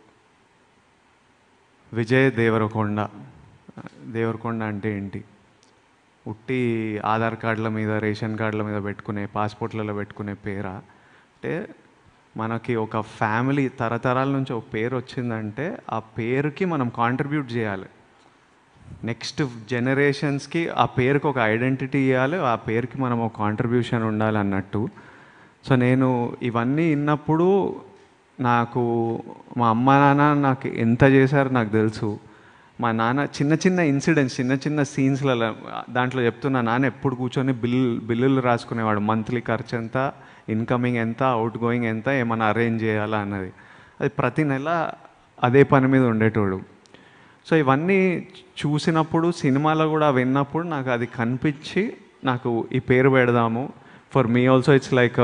Speaker 5: విజయ్ దేవరకొండ దేవరకొండ అంటే ఏంటి ఉట్టి ఆధార్ కార్డుల మీద రేషన్ కార్డుల మీద పెట్టుకునే పాస్పోర్ట్లలో పెట్టుకునే పేరా అంటే మనకి ఒక ఫ్యామిలీ తరతరాల నుంచి ఒక పేరు వచ్చిందంటే ఆ పేరుకి మనం కాంట్రిబ్యూట్ చేయాలి నెక్స్ట్ జనరేషన్స్కి ఆ పేరుకి ఒక ఐడెంటిటీ ఇవ్వాలి ఆ పేరుకి మనం ఒక కాంట్రిబ్యూషన్ ఉండాలి అన్నట్టు సో నేను ఇవన్నీ విన్నప్పుడు నాకు మా అమ్మ నాన్న నాకు ఎంత చేశారో నాకు తెలుసు మా నాన్న చిన్న చిన్న ఇన్సిడెంట్స్ చిన్న చిన్న సీన్స్లలో దాంట్లో చెప్తున్నా నాన్న ఎప్పుడు కూర్చొని బిల్ బిల్లులు రాసుకునేవాడు మంత్లీ ఖర్చు ఎంత ఇన్కమింగ్ ఎంత అవుట్ గోయింగ్ ఎంత ఏమైనా అరేంజ్ చేయాలా అన్నది అది ప్రతి నెల అదే పని మీద ఉండేటోడు సో ఇవన్నీ చూసినప్పుడు సినిమాలో కూడా విన్నప్పుడు నాకు అది కనిపించి నాకు ఈ పేరు పెడదాము for me also it's like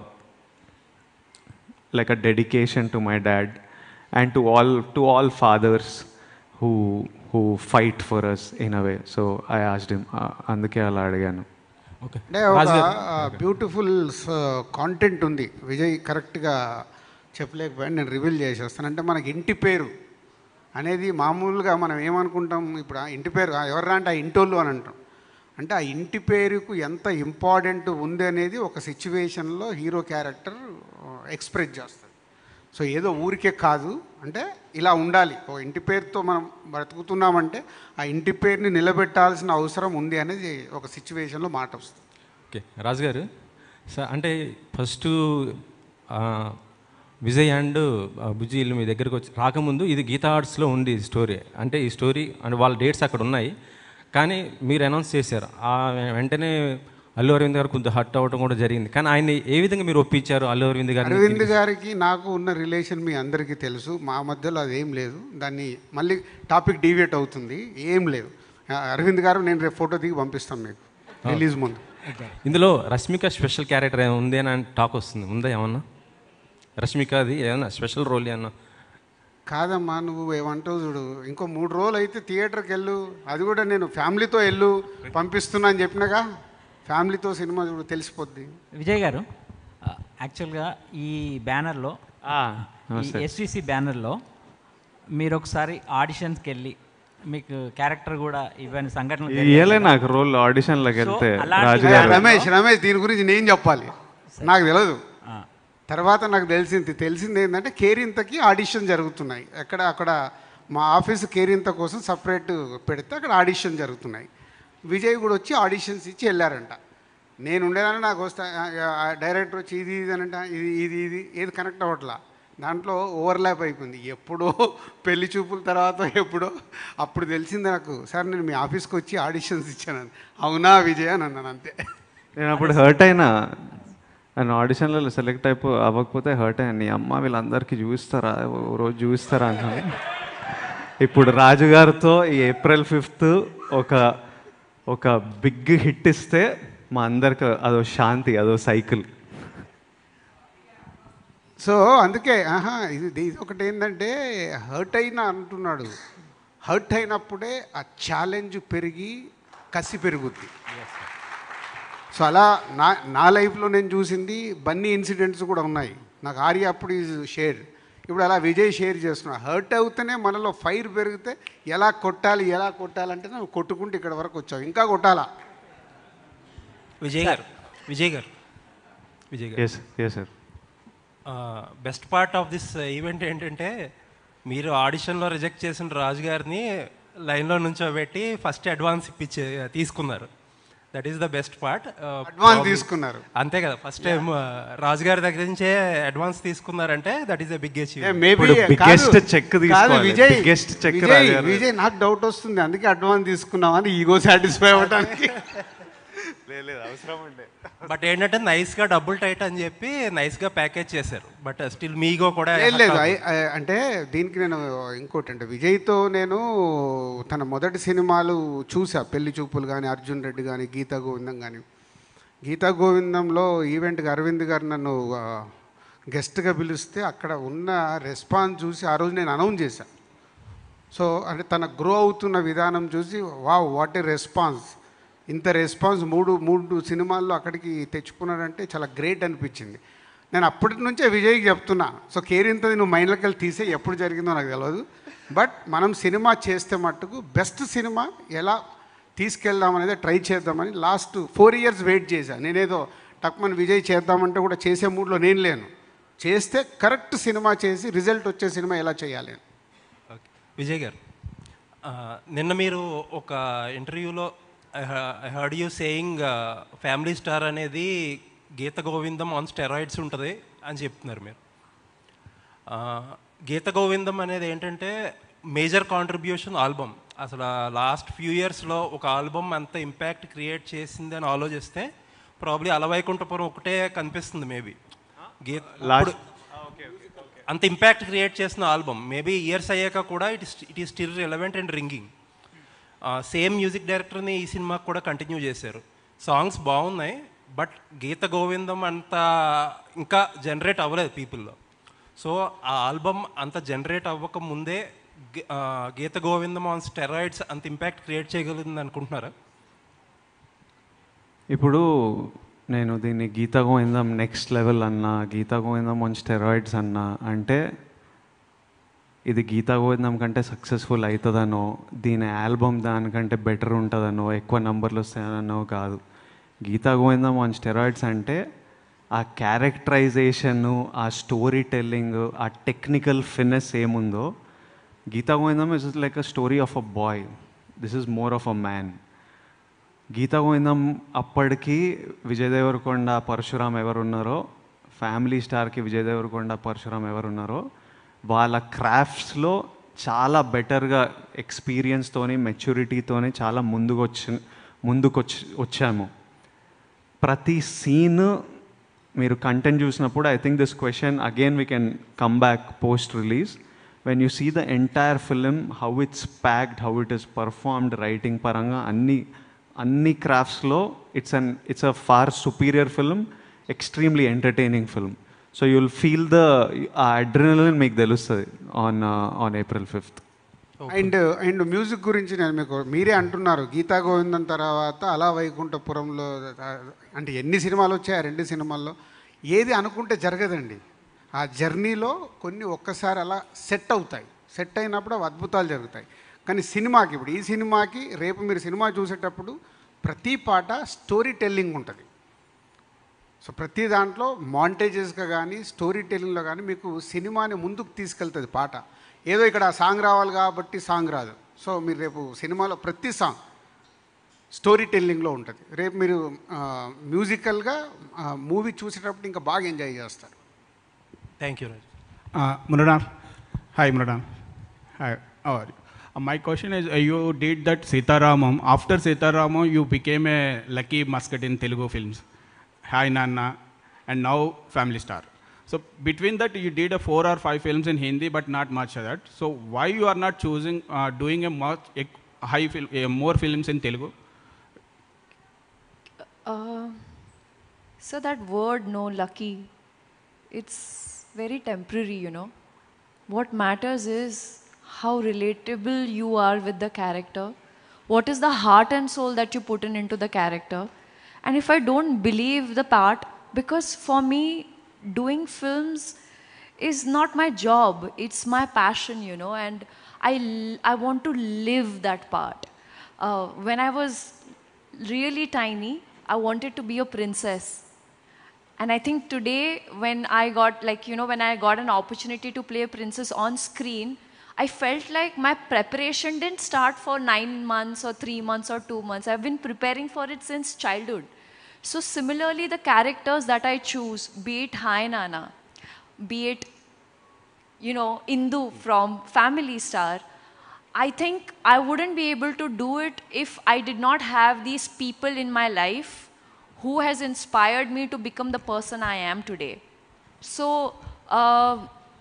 Speaker 5: like a dedication to my dad and to all to all fathers who who fight for us in away so I asked him అందుకే అలా అడిగాను
Speaker 6: ఓకే
Speaker 2: అంటే ఒక బ్యూటిఫుల్ కాంటెంట్ ఉంది విజయ్ కరెక్ట్గా చెప్పలేకపోయాను నేను reveal చేసేస్తాను అంటే మనకి ఇంటి పేరు అనేది మామూలుగా మనం ఏమనుకుంటాం ఇప్పుడు ఆ ఇంటి పేరు ఆ ఎవర్రా అంటే ఆ ఇంటోళ్ళు అని అంటాం అంటే ఆ ఇంటి పేరుకు ఎంత ఇంపార్టెంట్ ఉంది అనేది ఒక సిచ్యువేషన్లో హీరో క్యారెక్టర్ ఎక్స్ప్రెస్ చేస్తుంది సో ఏదో ఊరికే కాదు అంటే ఇలా ఉండాలి ఓ ఇంటి పేరుతో మనం బ్రతుకుతున్నామంటే ఆ ఇంటి పేరుని నిలబెట్టాల్సిన అవసరం ఉంది అనేది ఒక సిచ్యువేషన్లో మాట వస్తుంది
Speaker 10: ఓకే రాజు గారు సార్ అంటే ఫస్ట్ విజయ్ అండ్ బుజ్జి ఇల్లు మీ దగ్గరకు వచ్చి రాకముందు ఇది గీతా ఆర్ట్స్లో ఉంది ఈ స్టోరీ అంటే ఈ స్టోరీ అండ్ వాళ్ళ డేట్స్ అక్కడ ఉన్నాయి కానీ మీరు అనౌన్స్ చేశారు ఆ వెంటనే అల్లు అరవింద్ గారు కొంచెం హట్ అవ్వడం కూడా జరిగింది కానీ ఆయన్ని ఏ విధంగా మీరు ఒప్పించారు అల్లు అరవింద్ గారిని
Speaker 2: అరవింద్ గారికి నాకు ఉన్న రిలేషన్ మీ అందరికీ తెలుసు మా మధ్యలో అదేం లేదు దాన్ని మళ్ళీ టాపిక్ డీవియేట్ అవుతుంది ఏం లేదు ఆ, అరవింద్ గారు నేను రేపు ఫోటో దిగి పంపిస్తాను మీకు రిలీజ్ ముందు
Speaker 10: ఇందులో రష్మిక స్పెషల్ క్యారెక్టర్ ఏమైనా ఉంది అని టాక్ వస్తుంది ఉందా ఏమన్నా రష్మికది ఏమన్నా స్పెషల్ రోల్ ఏమన్నా
Speaker 2: కాదమ్మా నువ్వు ఏమంటావు చూడు ఇంకో మూడు రోజులు అయితే థియేటర్కి వెళ్ళు అది కూడా నేను ఫ్యామిలీతో వెళ్ళు పంపిస్తున్నా అని చెప్పినగా ఫ్యామిలీతో సినిమా చూడు తెలిసిపోద్ది
Speaker 11: విజయ్ గారు ఆ, యాక్చువల్గా ఈ బ్యానర్లో
Speaker 5: నమస్తే.
Speaker 11: ఈ ఎస్విసి బ్యానర్లో మీరు ఒకసారి ఆడిషన్స్కి వెళ్ళి మీకు క్యారెక్టర్ కూడా ఇవన్నీ సంఘటనలు జరిగాయి
Speaker 5: ఇయ్యలే
Speaker 11: కదా.
Speaker 5: నాకు రోల్ ఆడిషన్లోకి
Speaker 11: సో
Speaker 5: వెళ్తే
Speaker 11: అలాంటి
Speaker 5: రాజు
Speaker 2: ఏ,
Speaker 5: గారు
Speaker 2: రమేష్ రమేష్ దీని గురించి నేను చెప్పాలి నాకు తెలియదు
Speaker 11: ఆ.
Speaker 2: తర్వాత నాకు తెలిసింది తెలిసింది ఏంటంటే కేరింతకి ఆడిషన్ జరుగుతున్నాయి ఎక్కడ అక్కడ మా ఆఫీస్ కేరింత కోసం సపరేట్ పెడితే అక్కడ ఆడిషన్ జరుగుతున్నాయి విజయ్ కూడా వచ్చి ఆడిషన్స్ ఇచ్చి వెళ్ళారంట నేను ఉండేదాన్ని నాకు వస్తా డైరెక్టర్ వచ్చి ఇది ఇది అని అంటే ఇది ఇది ఇది ఏది కనెక్ట్ అవ్వట్లా దాంట్లో ఓవర్లాప్ అయిపోయింది ఎప్పుడో పెళ్లి చూపుల తర్వాత ఎప్పుడో అప్పుడు తెలిసింది నాకు సార్ నేను మీ ఆఫీస్కి వచ్చి ఆడిషన్స్ ఇచ్చాను అవునా విజయ్ అని అన్నాను అంతే
Speaker 5: నేను అప్పుడు హర్ట్ అయినా నేను ఆడిషన్లలో సెలెక్ట్ అయిపో అవ్వకపోతే హర్ట్ అయ్యాను నీ అమ్మ వీళ్ళందరికీ చూపిస్తారా ఓ రోజు చూపిస్తారా అన్నాను ఇప్పుడు రాజుగారితో ఈ ఏప్రిల్ ఫిఫ్త్ ఒక ఒక బిగ్ హిట్ ఇస్తే మా అందరికి అదో శాంతి అదో సైకిల్
Speaker 2: సో అందుకే ఆహా ఇది ఇది ఒకటి ఏంటంటే హర్ట్ అయినా అంటున్నాడు హర్ట్ అయినప్పుడే ఆ ఛాలెంజ్ పెరిగి కసి పెరుగుద్ది సో అలా నా నా లైఫ్లో నేను చూసింది బన్నీ ఇన్సిడెంట్స్ కూడా ఉన్నాయి నాకు ఆర్య అప్పుడు ఈజ్ షేర్ ఇప్పుడు అలా విజయ్ షేర్ చేస్తున్నా హర్ట్ అవుతేనే మనలో ఫైర్ పెరిగితే ఎలా కొట్టాలి ఎలా కొట్టాలంటే నువ్వు కొట్టుకుంటూ ఇక్కడ వరకు వచ్చావు ఇంకా కొట్టాలా
Speaker 12: Vijay garu Vijay garu Vijay garu
Speaker 5: yes yes sir
Speaker 12: best part of this event ఏంటంటే మీరు ఆడిషన్లో రిజెక్ట్ చేసిన రాజు గారిని లైన్లో నుంచోబెట్టి ఫస్ట్ అడ్వాన్స్ ఇప్పించే తీసుకున్నారు that is the best part
Speaker 2: Advance తీసుకున్నారు.
Speaker 12: అంతే కదా ఫస్ట్ టైం రాజు గారి దగ్గర నుంచే అడ్వాన్స్ తీసుకున్నారంటే that is the big
Speaker 2: maybe
Speaker 5: biggest check తీసుకోవాలి.
Speaker 2: Vijay
Speaker 5: Biggest check
Speaker 2: Vijay
Speaker 5: రాజాగారు.
Speaker 2: విజయ్ నాకు డౌట్ వస్తుంది అందుకే అడ్వాన్స్ తీసుకున్నామని ఈగో సాటిస్ఫై అవ్వడానికి
Speaker 5: లేదు అవసరం ఉండే
Speaker 12: బట్ ఏంటంటే నైస్గా డబుల్ టైట్ అని చెప్పి నైస్గా ప్యాకేజ్ చేశారు బట్ స్టిల్ మీగో కూడా
Speaker 2: లేదు లేదు ఐ- ఐ- అంటే దీనికి నేను ఇంకోటి అంటే విజయ్తో నేను తన మొదటి సినిమాలు చూసా పెళ్లి చూపులు కానీ అర్జున్ రెడ్డి కానీ గీతా గోవిందం కానీ గీతా గోవిందంలో ఈవెంట్కి అరవింద్ గారు నన్ను ఆ, గెస్ట్గా పిలిస్తే అక్కడ ఉన్న రెస్పాన్స్ చూసి ఆ రోజు నేను అనౌన్స్ చేశాను సో అంటే తన గ్రో అవుతున్న విధానం చూసి వావ్ వాట్ ఏ రెస్పాన్స్ ఇంత రెస్పాన్స్ మూడు మూడు సినిమాల్లో అక్కడికి తెచ్చుకున్నాడంటే చాలా గ్రేట్ అనిపించింది నేను అప్పటి నుంచే విజయ్కి చెప్తున్నా సో కేరింతది నువ్వు మైండ్లోకి వెళ్ళి తీసే ఎప్పుడు జరిగిందో నాకు తెలియదు బట్ మనం సినిమా చేస్తే మట్టుకు బెస్ట్ సినిమా ఎలా తీసుకెళ్దాం అనేది ట్రై చేద్దామని లాస్ట్ ఫోర్ ఇయర్స్ వెయిట్ చేశాను నేనేదో టక్మన్ విజయ్ చేద్దామంటే కూడా చేసే మూడ్లో నేను లేను చేస్తే కరెక్ట్ సినిమా చేసి రిజల్ట్ వచ్చే సినిమా ఎలా చేయాలి అని
Speaker 12: ఓకే విజయ్ గారు ఆ, నిన్న మీరు ఒక ఇంటర్వ్యూలో I heard you saying family star అనేది గీత గోవిందం ఆన్ స్టెరాయిడ్స్ ఉంటుంది అని చెప్తున్నారు మీరు ఆ, గీత గోవిందం అనేది ఏంటంటే మేజర్ కాంట్రిబ్యూషన్ ఆల్బమ్ అసలు లాస్ట్ ఫ్యూ ఇయర్స్లో ఒక ఆల్బమ్ అంత ఇంపాక్ట్ క్రియేట్ చేసింది అని ఆలోచిస్తే ప్రాబ్లీ అలవైకుంఠపురం ఒకటే కనిపిస్తుంది మేబీ గీత
Speaker 5: Last-
Speaker 12: ఇప్పుడు- అంత ఇంపాక్ట్ క్రియేట్ చేసిన ఆల్బమ్ మేబీ ఇయర్స్ అయ్యాక కూడా it is it is still relevant and ringing same music director ఈ సినిమాకి కూడా కంటిన్యూ చేశారు సాంగ్స్ బాగున్నాయి బట్ గీత గోవిందం అంత ఇంకా జనరేట్ అవ్వలేదు పీపుల్లో సో ఆ ఆల్బమ్ అంత జనరేట్ అవ్వక ముందే గి- ఆ, గీత గోవిందం ఆన్ స్టెరాయిడ్స్ అంత ఇంపాక్ట్ క్రియేట్ చేయగలిగింది అనుకుంటున్నారా
Speaker 5: ఇప్పుడు నేను దీన్ని గీతా గోవిందం నెక్స్ట్ లెవెల్ అన్నా గీతా గోవిందం ఆన్ స్టెరాయిడ్స్ అన్నా అంటే ఇది గీతా గోవిందం కంటే సక్సెస్ఫుల్ అవుతుందనో దీని ఆల్బమ్ దానికంటే బెటర్ ఉంటుందనో ఎక్కువ నంబర్లు వస్తాయనో కాదు గీతా గోవిందం ఆన్ స్టెరాయిడ్స్ అంటే ఆ క్యారెక్టరైజేషను ఆ స్టోరీ టెల్లింగ్ ఆ టెక్నికల్ ఫినెస్ ఏముందో Geetha Govindam is like a story of a boy this is more of a man Geetha Govindam అప్పటికి విజయ్ దేవరకొండ పరశురామ్ ఎవరున్నారో ఫ్యామిలీ స్టార్కి విజయ్ దేవరకొండ పరశురామ్ ఎవరున్నారో వాళ్ళ క్రాఫ్ట్స్లో చాలా బెటర్గా ఎక్స్పీరియన్స్తోని మెచ్యూరిటీతోని చాలా ముందుకు వచ్చి ముందుకు వచ్చి వచ్చాము ప్రతి సీన్ మీరు కంటెంట్ చూసినప్పుడు I think this question again we can come back post release when you see the entire film how it's packed how it is performed writing పరంగా అన్ని అన్ని క్రాఫ్ట్స్లో it's an it's a far superior film extremely entertaining film so you'll feel the ah adrenaline మీకు తెలుస్తుంది on on April fifth
Speaker 2: and and music గురించి నేను మీకు మీరే అంటున్నారు గీతా గోవిందం తర్వాత అలా వైకుంఠపురంలో అంటే ఎన్ని సినిమాలు వచ్చాయి ఆ రెండు సినిమాల్లో ఏది అనుకుంటే జరగదండి ఆ జర్నీలో కొన్ని ఒక్కసారి అలా సెట్ అవుతాయి సెట్ అయినప్పుడు అవి అద్భుతాలు జరుగుతాయి కానీ సినిమాకి ఇప్పుడు ఈ సినిమాకి రేపు మీరు సినిమా చూసేటప్పుడు ప్రతి పాట స్టోరీ టెల్లింగ్ ఉంటుంది సో ప్రతి దాంట్లో మాంటేజెస్గా కానీ స్టోరీ టెల్లింగ్లో కానీ మీకు సినిమాని ముందుకు తీసుకెళ్తుంది పాట ఏదో ఇక్కడ ఆ సాంగ్ రావాలి కాబట్టి సాంగ్ రాదు సో మీరు రేపు సినిమాలో ప్రతి సాంగ్ స్టోరీ టెల్లింగ్లో ఉంటుంది రేపు మీరు మ్యూజికల్గా మూవీ చూసేటప్పుడు ఇంకా బాగా ఎంజాయ్ చేస్తారు
Speaker 12: thank you Raj
Speaker 13: Uh, Mrunan. Hi, Mrunan. Hi, how are you? Uh, my question is, uh, you did that Sitaramam. After Sitaramam, you became a lucky mascot in Telugu films. Hi, Nana, and now Family Star. So between that, you did a four or five films in Hindi, but not much of that. So why you are not choosing uh, doing a much a high film, uh, more films in Telugu?
Speaker 8: Uh, so that word, no, lucky, it's very temporary, you know. What matters is how relatable you are with the character. What is the heart and soul that you put in into the character? And if I don't believe the part, because for me, doing films is not my job, it's my passion, you know, and I, l- I want to live that part. Uh, when I was really tiny, I wanted to be a princess. And I think today, when I got, like, you know, when I got an opportunity to play a princess on screen, I felt like my preparation didn't start for nine months or three months or two months. I've been preparing for it since childhood. So, similarly, the characters that I choose, be it Hai Nana, be it, you know, Indu from Family Star, I think I wouldn't be able to do it if I did not have these people in my life who has inspired me to become the person I am today. So uh,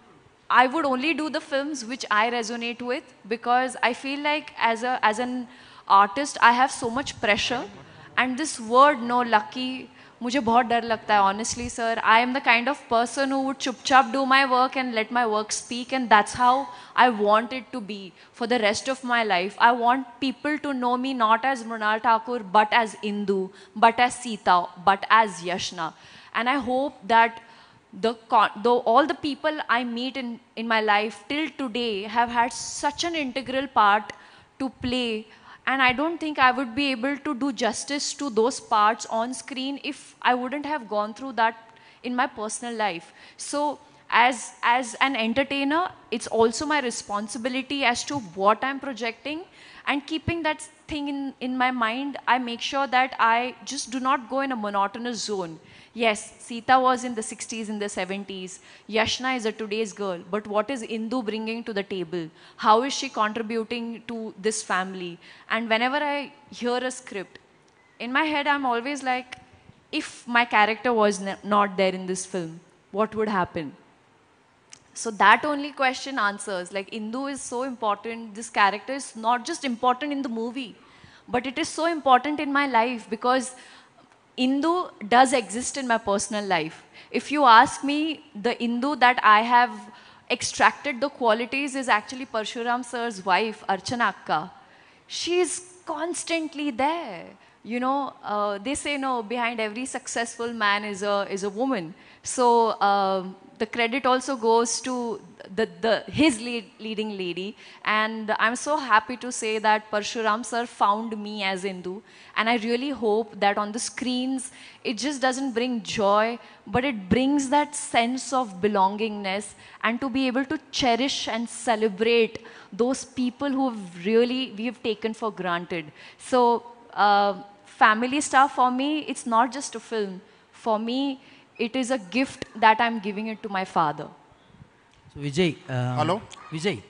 Speaker 8: I would only do the films which I resonate with because I feel like as a as an artist I have so much pressure and this word no lucky मुझे बहुत डर लगता है honestly sir I am the kind of person who would चुपचाप do my work and let my work speak and that's how I want it to be for the rest of my life I want people to know me not as Mrunal Thakur but as Indu but as Sita but as Yashna and I hope that the con- though all the people I meet in, in my life till today have had such an integral part to play and I don't think I would be able to do justice to those parts on screen if I wouldn't have gone through that in my personal life. So as as an entertainer, it's also my responsibility as to what I'm projecting and keeping that thing in, in my mind, I make sure that I just do not go in a monotonous zone. Yes, Sita was in the 60s, in the 70s. Yashna is a today's girl. But what is Indu bringing to the table? How is she contributing to this family? And whenever I hear a script, in my head, I'm always like, if my character was n- not there in this film, what would happen? So that only question answers. Like Indu is so important. This character is not just important in the movie, but it is so important in my life because Indu does exist in my personal life. If you ask me, the Indu that I have extracted the qualities is actually Parshuram sir's wife, Archana Akka. She is constantly there. You know, uh, they say no, behind every successful man is a, is a woman. So um, the credit also goes to the, the, his lead, leading lady. And I'm so happy to say that Parshuram sir found me as Hindu. And I really hope that on the screens, it just doesn't bring joy, but it brings that sense of belongingness and to be able to cherish and celebrate those people who have really, we have taken for granted. So, uh, family stuff for me, it's not just a film. For me, it is a gift that I'm giving it to my father.
Speaker 14: So Vijay. Um,
Speaker 15: Hello?
Speaker 14: Vijay.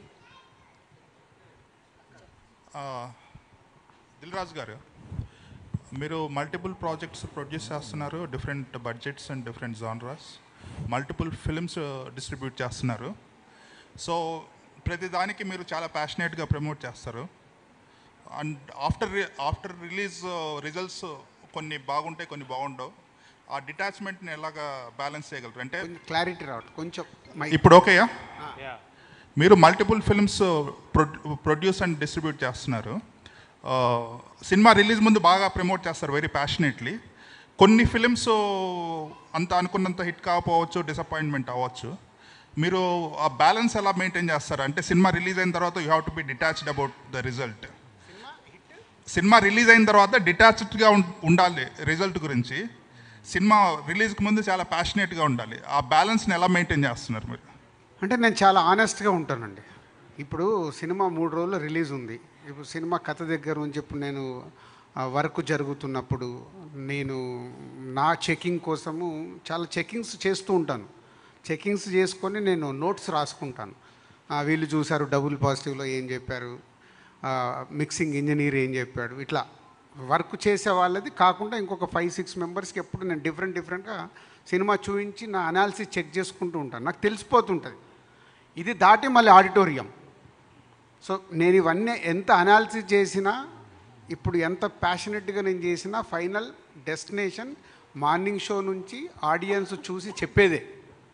Speaker 15: Dil Raju garu మీరు multiple projects produce చేస్తున్నారు different budgets and different genres multiple films distribute చేస్తున్నారు so ప్రతి దానికి మీరు చాలా ప్యాషనేట్గా promote చేస్తారు and after after release results కొన్ని బాగుంటాయి కొన్ని బాగుండవు ఆ డిటాచ్మెంట్ని ఎలాగా బ్యాలెన్స్ చేయగలరు అంటే
Speaker 2: క్లారిటీ రావట్లేదు కొంచెం mic.
Speaker 15: ఇప్పుడు ఓకేయా మీరు multiple films produce and distribute చేస్తున్నారు ఆ, సినిమా రిలీజ్ ముందు బాగా ప్రమోట్ చేస్తారు వెరీ ప్యాషనేట్లీ కొన్ని ఫిలిమ్స్ అంత అనుకున్నంత హిట్ కాకపోవచ్చు డిసప్పాయింట్మెంట్ అవ్వచ్చు మీరు ఆ బ్యాలెన్స్ ఎలా మెయింటైన్ చేస్తారు అంటే సినిమా రిలీజ్ అయిన తర్వాత you have to be detached about the result సినిమా రిలీజ్ అయిన తర్వాత డిటాచ్డ్గా ఉండాలి రిజల్ట్ గురించి సినిమా రిలీజ్కి ముందు చాలా ప్యాషనేట్గా ఉండాలి ఆ బ్యాలెన్స్ని ఎలా మెయింటైన్ చేస్తున్నారు మీరు
Speaker 2: అంటే నేను చాలా ఆనెస్ట్గా ఉంటానండి ఇప్పుడు సినిమా మూడు రోజులు రిలీజ్ ఉంది ఇప్పుడు సినిమా కథ దగ్గర నుంచి ఇప్పుడు నేను వర్క్ జరుగుతున్నప్పుడు నేను నా చెకింగ్ కోసము చాలా చెకింగ్స్ చేస్తూ ఉంటాను చెకింగ్స్ చేసుకొని నేను నోట్స్ రాసుకుంటాను ఆ, వీళ్ళు చూశారు డబుల్ పాజిటివ్లో ఏం చెప్పారు మిక్సింగ్ ఇంజనీర్ ఏం చెప్పాడు ఇట్లా వర్క్ చేసే వాళ్ళది కాకుండా ఇంకొక ఫైవ్ సిక్స్ మెంబర్స్కి ఎప్పుడు నేను డిఫరెంట్ డిఫరెంట్గా సినిమా చూపించి నా అనాలిసిస్ చెక్ చేసుకుంటూ ఉంటాను నాకు తెలిసిపోతుంటుంది ఇది దాటి మళ్ళీ ఆడిటోరియం సో నేను ఇవన్నీ ఎంత అనాలిసిస్ చేసినా ఇప్పుడు ఎంత ప్యాషనెట్గా నేను చేసినా ఫైనల్ డెస్టినేషన్ మార్నింగ్ షో నుంచి ఆడియన్స్ చూసి చెప్పేదే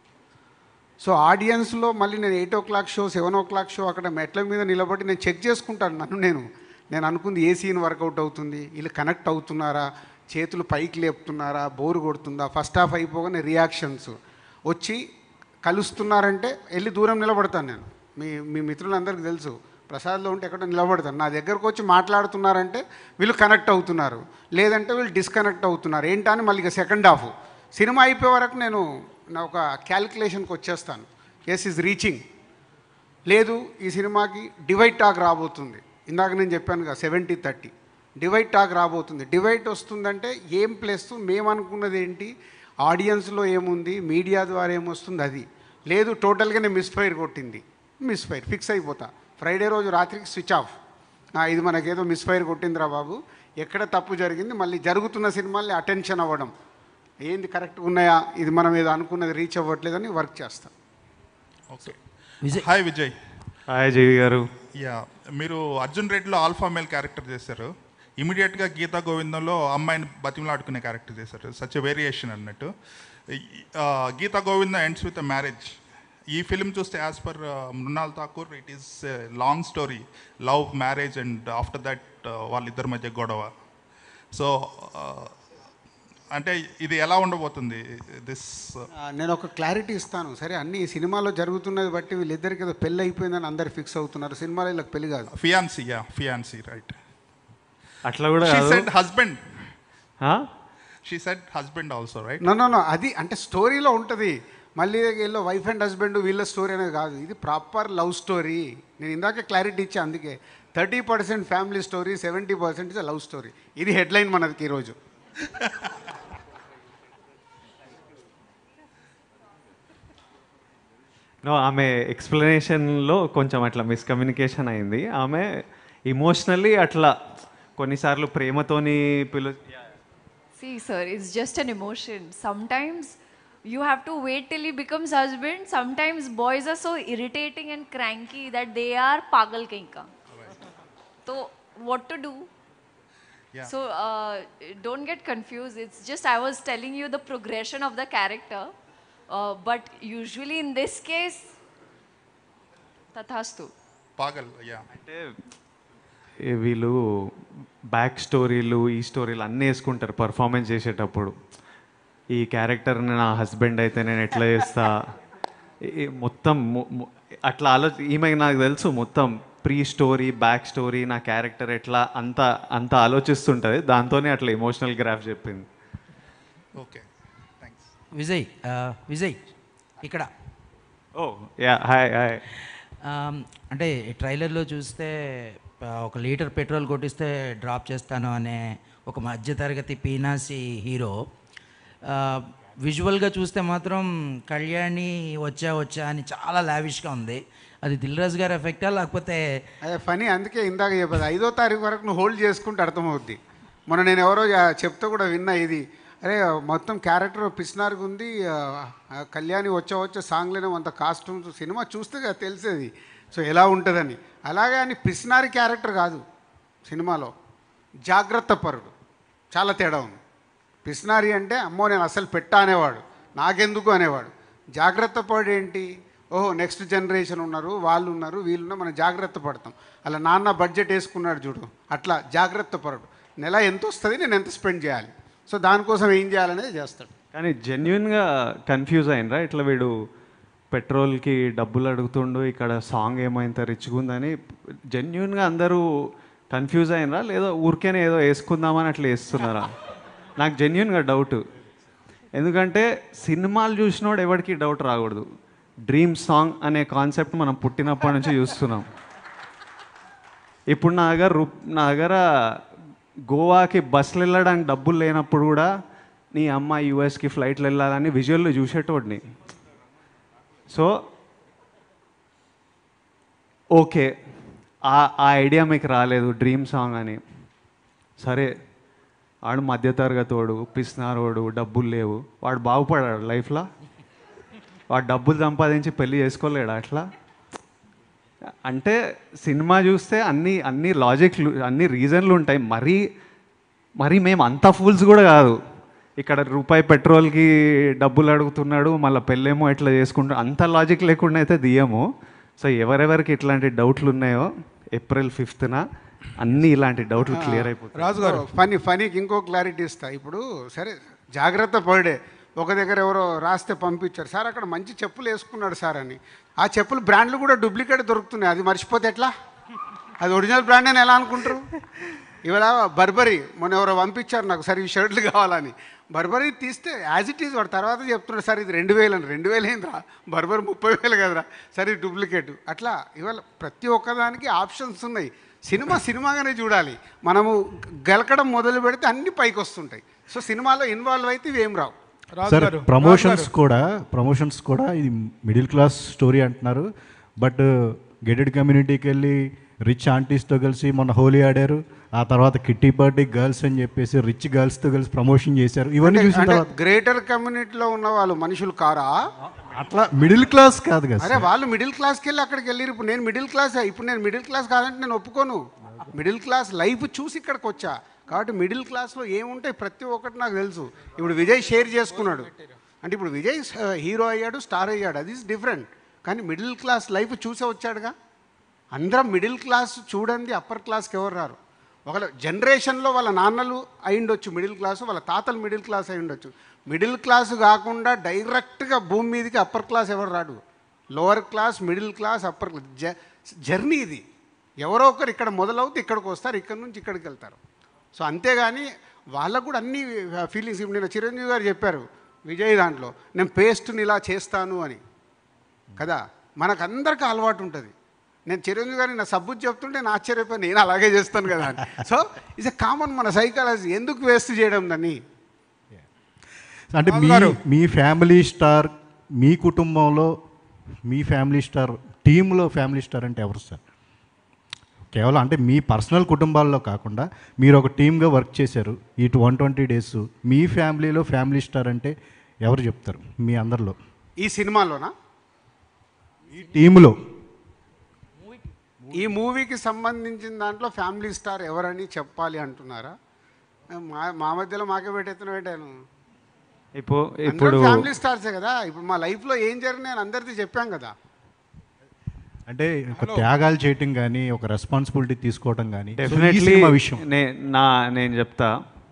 Speaker 2: సో ఆడియన్స్లో మళ్ళీ నేను eight o'clock show seven o'clock show అక్కడ మెట్ల మీద నిలబడి నేను చెక్ చేసుకుంటాను నన్ను నేను నేను అనుకుంది ఏ సీన్ వర్కౌట్ అవుతుంది వీళ్ళు కనెక్ట్ అవుతున్నారా చేతులు పైకి లేపుతున్నారా బోరు కొడుతుందా ఫస్ట్ హాఫ్ అయిపోగానే రియాక్షన్స్ వచ్చి కలుస్తున్నారంటే వెళ్ళి దూరం నిలబడతాను నేను మీ మీ మిత్రులందరికీ తెలుసు ప్రసాద్లో ఉంటే ఎక్కడ నిలబడతాను నా దగ్గరకు వచ్చి మాట్లాడుతున్నారంటే వీళ్ళు కనెక్ట్ అవుతున్నారు లేదంటే వీళ్ళు డిస్కనెక్ట్ అవుతున్నారు ఏంటా అని మళ్ళీ ఇక సెకండ్ హాఫ్ సినిమా అయిపోయే వరకు నేను నా ఒక క్యాలిక్యులేషన్కి వచ్చేస్తాను ఎస్ ఈజ్ రీచింగ్ లేదు ఈ సినిమాకి డివైడ్ టాక్ రాబోతుంది ఇందాక నేను చెప్పాను కదా సెవెంటీ థర్టీ డివైడ్ టాక్ రాబోతుంది డివైడ్ వస్తుందంటే ఏం ప్లస్ మేము అనుకున్నది ఏంటి ఆడియన్స్లో ఏముంది మీడియా ద్వారా ఏమొస్తుంది అది లేదు టోటల్గానే మిస్ఫైర్ కొట్టింది మిస్ఫైర్ ఫిక్స్ అయిపోతా ఫ్రైడే రోజు రాత్రికి స్విచ్ ఆఫ్ ఆ, ఇది మనకేదో మిస్ఫైర్ కొట్టిందిరా బాబు ఎక్కడ తప్పు జరిగింది మళ్ళీ జరుగుతున్న సినిమాల్ని అటెన్షన్ అవ్వడం ఏంది కరెక్ట్గా ఉన్నాయా ఇది మనం ఏదో అనుకున్నది రీచ్ అవ్వట్లేదని వర్క్ చేస్తాం
Speaker 15: okay hi Vijay
Speaker 5: hi GV garu
Speaker 15: yeah మీరు అర్జున్ రెడ్డిలో ఆల్ఫా మేల్ క్యారెక్టర్ చేశారు ఇమీడియట్గా గీతా గోవిందంలో అమ్మాయిని బతిమలాడుకునే క్యారెక్టర్ చేశారు సచ్ వేరియేషన్ అన్నట్టు ఈ- ఆ, Geetha Govindam ends with marriage ఈ ఫిల్మ్ చూస్తే as per Mrunal Thakur it is long story love marriage and after that వాళ్ళిద్దరి మధ్య గొడవ సో అంటే ఇది ఎలా ఉండబోతుంది దిస్
Speaker 2: ఆ, నేను ఒక క్లారిటీ ఇస్తాను సరే అన్ని ఈ సినిమాలో జరుగుతున్నది బట్టి వీళ్ళిద్దరికి ఏదో పెళ్ళి అయిపోయిందని అందరు ఫిక్స్ అవుతున్నారు సినిమాలో వీళ్ళకి పెళ్లి కాదు
Speaker 15: ఫియాన్సీ యా ఫియాన్సీ రైట్
Speaker 5: అట్లా కూడా
Speaker 15: షీ
Speaker 5: కాదు.
Speaker 15: Said husband she said husband also right
Speaker 2: no no no అది అంటే స్టోరీలో ఉంటుంది మళ్ళీ వీళ్ళు వైఫ్ అండ్ హస్బెండ్ వీళ్ళ స్టోరీ అనేది కాదు ఇది ప్రాపర్ లవ్ స్టోరీ నేను ఇందాక క్లారిటీ ఇచ్చా అందుకే thirty percent family story seventy percent is love story ఇది హెడ్లైన్ మనకి ఈరోజు
Speaker 5: నో ఆమె ఎక్స్ప్లెనేషన్లో కొంచెం అట్లా మిస్కమ్యూనికేషన్ అయింది ఆమె ఇమోషనల్లీ అట్లా కొన్నిసార్లు ప్రేమతోని పిలు
Speaker 8: See, sir, it's just an emotion. Sometimes you have to wait till he becomes husband. Sometimes boys are so irritating and cranky that they are pagal kainka. So, what to do?
Speaker 15: Yeah.
Speaker 8: So, uh, don't get confused. It's just I was telling you the progression of the character. Uh, but usually in this case, tathastu.
Speaker 15: పాగల్ యా
Speaker 5: అంటే ఏ వీళ్ళు back స్టోరీలు ఈ స్టోరీలు అన్నీ వేసుకుంటారు పర్ఫార్మెన్స్ చేసేటప్పుడు ఈ క్యారెక్టర్ని నా హస్బెండ్ అయితే నేను ఎట్లా చేస్తా ఈ మొత్తం మొ- మొ- అట్లా ఆలోచి ఈమె నాకు తెలుసు మొత్తం ప్రీ స్టోరీ బ్యాక్ స్టోరీ నా క్యారెక్టర్ ఎట్లా అంత అంత ఆలోచిస్తుంటుంది దాంతోనే అట్లా ఎమోషనల్ గ్రాఫ్ చెప్పింది
Speaker 15: ఓకే
Speaker 14: విజయ్ ఆ, విజయ్ ఇక్కడ
Speaker 5: oh yeah hi hi
Speaker 14: um, అంటే ట్రైలర్లో చూస్తే ఆ, ఒక లీటర్ పెట్రోల్ కొట్టిస్తే డ్రాప్ చేస్తాను అనే ఒక మధ్యతరగతి పీనాసి హీరో ఆ, విజువల్గా చూస్తే మాత్రం కళ్యాణి వచ్చా వచ్చా అని చాలా లావిష్గా ఉంది అది దిల్ రాజు గారి ఎఫెక్టా లేకపోతే
Speaker 2: అదే ఫనీ అందుకే ఇందాక చెప్పేది ఐదో తారీఖు వరకు నువ్వు హోల్డ్ చేసుకుంటే అర్థమవుద్ది మొన్న నేను ఎవరో ఆ చెప్తే కూడా విన్నా ఇది అరే మొత్తం క్యారెక్టర్ పిసినారుగా ఉంది ఆ, ఆ కళ్యాణి వచ్చా వచ్చే సాంగ్లోనే అంత కాస్ట్యూమ్స్ సినిమా చూస్తే కదా తెలిసేది సో ఎలా ఉంటుందని అలాగే అని పిసినారి క్యారెక్టర్ కాదు సినిమాలో జాగ్రత్త పరుడు చాలా తేడా ఉంది పిసినారి అంటే అమ్మో నేను అసలు పెట్టా అనేవాడు నాకెందుకు అనేవాడు జాగ్రత్త పడు ఏంటి ఓహో నెక్స్ట్ జనరేషన్ ఉన్నారు వాళ్ళు ఉన్నారు వీళ్ళు ఉన్నారు మనం జాగ్రత్త పడతాం అలా నాన్న బడ్జెట్ వేసుకున్నాడు చూడు అట్లా జాగ్రత్త పరుడు నెల ఎంత వస్తుంది నేను ఎంత స్పెండ్ చేయాలి సో దానికోసం ఏం చేయాలనేది చేస్తాడు
Speaker 5: కానీ జెన్యున్గా కన్ఫ్యూజ్ అయినరా ఇట్లా వీడు పెట్రోల్కి డబ్బులు అడుగుతుండు ఇక్కడ సాంగ్ ఏమైంత రిచ్గా ఉందని జెన్యున్గా అందరూ కన్ఫ్యూజ్ అయినరా లేదా ఊరికేనే ఏదో వేసుకుందామని అట్లా వేస్తున్నారా నాకు జెన్యున్గా డౌట్ ఎందుకంటే సినిమాలు చూసినోడు ఎవరికి డౌట్ రాకూడదు డ్రీమ్ సాంగ్ అనే కాన్సెప్ట్ మనం పుట్టినప్పటి నుంచి చూస్తున్నాం ఇప్పుడు నా దగ్గర రూ నా దగ్గర గోవాకి బస్సులు వెళ్ళడానికి డబ్బులు లేనప్పుడు కూడా నీ అమ్మ యూఎస్కి ఫ్లైట్లు వెళ్ళాలని విజువల్లో చూసేటోడిని సో ఓకే ఆ ఆ ఐడియా మీకు రాలేదు డ్రీమ్ సాంగ్ అని సరే వాడు మధ్యతరగతోడు పిస్నారోడు డబ్బులు లేవు వాడు బాగుపడాడు లైఫ్లో వాడు డబ్బులు సంపాదించి పెళ్లి చేసుకోలేడు అట్లా అంటే సినిమా చూస్తే అన్ని అన్ని లాజిక్లు అన్ని రీజన్లు ఉంటాయి మరీ మరీ మేము అంత ఫూల్స్ కూడా కాదు ఇక్కడ రూపాయి పెట్రోల్కి డబ్బులు అడుగుతున్నాడు మళ్ళీ పెళ్ళేమో ఎట్లా చేసుకుంటాడు అంత లాజిక్ లేకుండా అయితే దియము సో ఎవరెవరికి ఇట్లాంటి డౌట్లు ఉన్నాయో ఏప్రిల్ ఫిఫ్త్న అన్ని ఇలాంటి డౌట్లు క్లియర్ అయిపోతాయి
Speaker 2: రాజు గారు ఫనీ ఫనీకి ఇంకో క్లారిటీ ఇస్తా ఇప్పుడు సరే జాగ్రత్త పడే ఒక దగ్గర ఎవరో రాస్తే పంపించారు సార్ అక్కడ మంచి చెప్పులు వేసుకున్నాడు సార్ అని ఆ చెప్పులు బ్రాండ్లు కూడా డూప్లికేట్ దొరుకుతున్నాయి అది మర్చిపోతే ఎట్లా అది ఒరిజినల్ బ్రాండ్ అని ఎలా అనుకుంటారు ఇవాళ బర్బరీ మొన్న ఎవరో పంపించారు నాకు సార్ ఈ షర్ట్లు కావాలని బర్బరీ తీస్తే యాజ్ ఇట్ ఈజ్ వాడు తర్వాత చెప్తున్నాడు సార్ ఇది రెండు వేలు అని రెండు వేలు ఏంద్రా బర్బర్ ముప్పై వేలు కదరా సరే ఇది డూప్లికేట్ అట్లా ఇవాళ ప్రతి ఒక్కదానికి ఆప్షన్స్ ఉన్నాయి సినిమా సినిమాగానే చూడాలి మనము గెలకడం మొదలు పెడితే అన్ని పైకి వస్తుంటాయి సో సినిమాలో ఇన్వాల్వ్ అయితే ఇవి ఏం రావు
Speaker 16: సార్ ప్రమోషన్స్ కూడా ప్రమోషన్స్ కూడా ఇది మిడిల్ క్లాస్ స్టోరీ అంటున్నారు బట్ గెటెడ్ కమ్యూనిటీకి వెళ్ళి రిచ్ ఆంటీస్తో కలిసి మొన్న హోలీ ఆడారు ఆ తర్వాత కిట్టి పార్టీ గర్ల్స్ అని చెప్పేసి రిచ్ గర్ల్స్తో కలిసి ప్రమోషన్ చేశారు ఇవన్నీ చూసిన తర్వాత
Speaker 2: గ్రేటర్ కమ్యూనిటీలో ఉన్న వాళ్ళు మనుషులు కారా
Speaker 16: అట్లా మిడిల్ క్లాస్ కాదు కదా
Speaker 2: అరే
Speaker 16: సార్.
Speaker 2: వాళ్ళు మిడిల్ క్లాస్కి వెళ్ళి అక్కడికి వెళ్ళి ఇప్పుడు నేను మిడిల్ క్లాస్ ఇప్పుడు నేను మిడిల్ క్లాస్ కాదంటే నేను ఒప్పుకోను మిడిల్ క్లాస్ లైఫ్ చూసి ఇక్కడికి వచ్చా కాబట్టి మిడిల్ క్లాస్లో ఏముంటాయి ప్రతి ఒక్కటి నాకు తెలుసు ఇప్పుడు విజయ్ షేర్ చేసుకున్నాడు అంటే ఇప్పుడు విజయ్ హీరో అయ్యాడు స్టార్ అయ్యాడు అది డిఫరెంట్ కానీ మిడిల్ క్లాస్ లైఫ్ చూసే వచ్చాడుగా అందరం మిడిల్ క్లాస్ చూడండి అప్పర్ క్లాస్కి ఎవరు రారు ఒకవేళ జనరేషన్లో వాళ్ళ నాన్నలు అయి ఉండొచ్చు మిడిల్ క్లాస్ వాళ్ళ తాతలు మిడిల్ క్లాస్ అయి ఉండొచ్చు మిడిల్ క్లాస్ కాకుండా డైరెక్ట్గా భూమి మీదకి అప్పర్ క్లాస్ ఎవరు రాడు lower class middle class upper class జ జర్నీ ఇది ఎవరో ఒకరు ఇక్కడ మొదలవుతే ఇక్కడికి వస్తారు ఇక్కడ నుంచి ఇక్కడికి వెళ్తారు సో అంతేగాని వాళ్ళకు కూడా అన్ని ఫీలింగ్స్ ఇప్పుడు నేను చిరంజీవి గారు చెప్పారు విజయ్ దాంట్లో నేను పేస్ట్ని ఇలా చేస్తాను అని కదా మనకందరికీ అలవాటు ఉంటుంది నేను చిరంజీవి గారిని నా సబ్బుజ్ చెప్తుంటే నేను ఆశ్చర్యపోయి నేను అలాగే చేస్తాను కదా అని సో ఇట్స్ ఎ కామన్ మన సైకాలజీ ఎందుకు వేస్ట్ చేయడం దాన్ని
Speaker 16: అంటే మీ మీ ఫ్యామిలీ స్టార్ మీ కుటుంబంలో మీ ఫ్యామిలీ స్టార్ టీంలో ఫ్యామిలీ స్టార్ అంటే ఎవరు సార్ కేవలం అంటే మీ పర్సనల్ కుటుంబాల్లో కాకుండా మీరు ఒక టీమ్గా వర్క్ చేశారు ఈ వన్ ట్వంటీ డేస్ మీ ఫ్యామిలీలో ఫ్యామిలీ స్టార్ అంటే ఎవరు చెప్తారు మీ అందరిలో
Speaker 2: ఈ సినిమాలోనా
Speaker 16: ఈ టీంలో
Speaker 2: ఈ మూవీకి సంబంధించిన దాంట్లో ఫ్యామిలీ స్టార్ ఎవరని చెప్పాలి అంటున్నారా మా మా మధ్యలో మాకే పెట్టేస్తున్న పెట్టాను
Speaker 5: ఇప్పుడు ఇప్పుడు
Speaker 2: ఫ్యామిలీ స్టార్సే కదా ఇప్పుడు మా లైఫ్లో ఏం జరిగినాయి అని అందరిది చెప్పాం కదా
Speaker 16: అంటే ఒక త్యాగాలు చేయటం కానీ ఒక రెస్పాన్సిబిలిటీ తీసుకోవటం కానీ సో ఈ
Speaker 5: డెఫినెట్లీ
Speaker 16: సినిమా విషయం
Speaker 5: నే నా నేను చెప్తా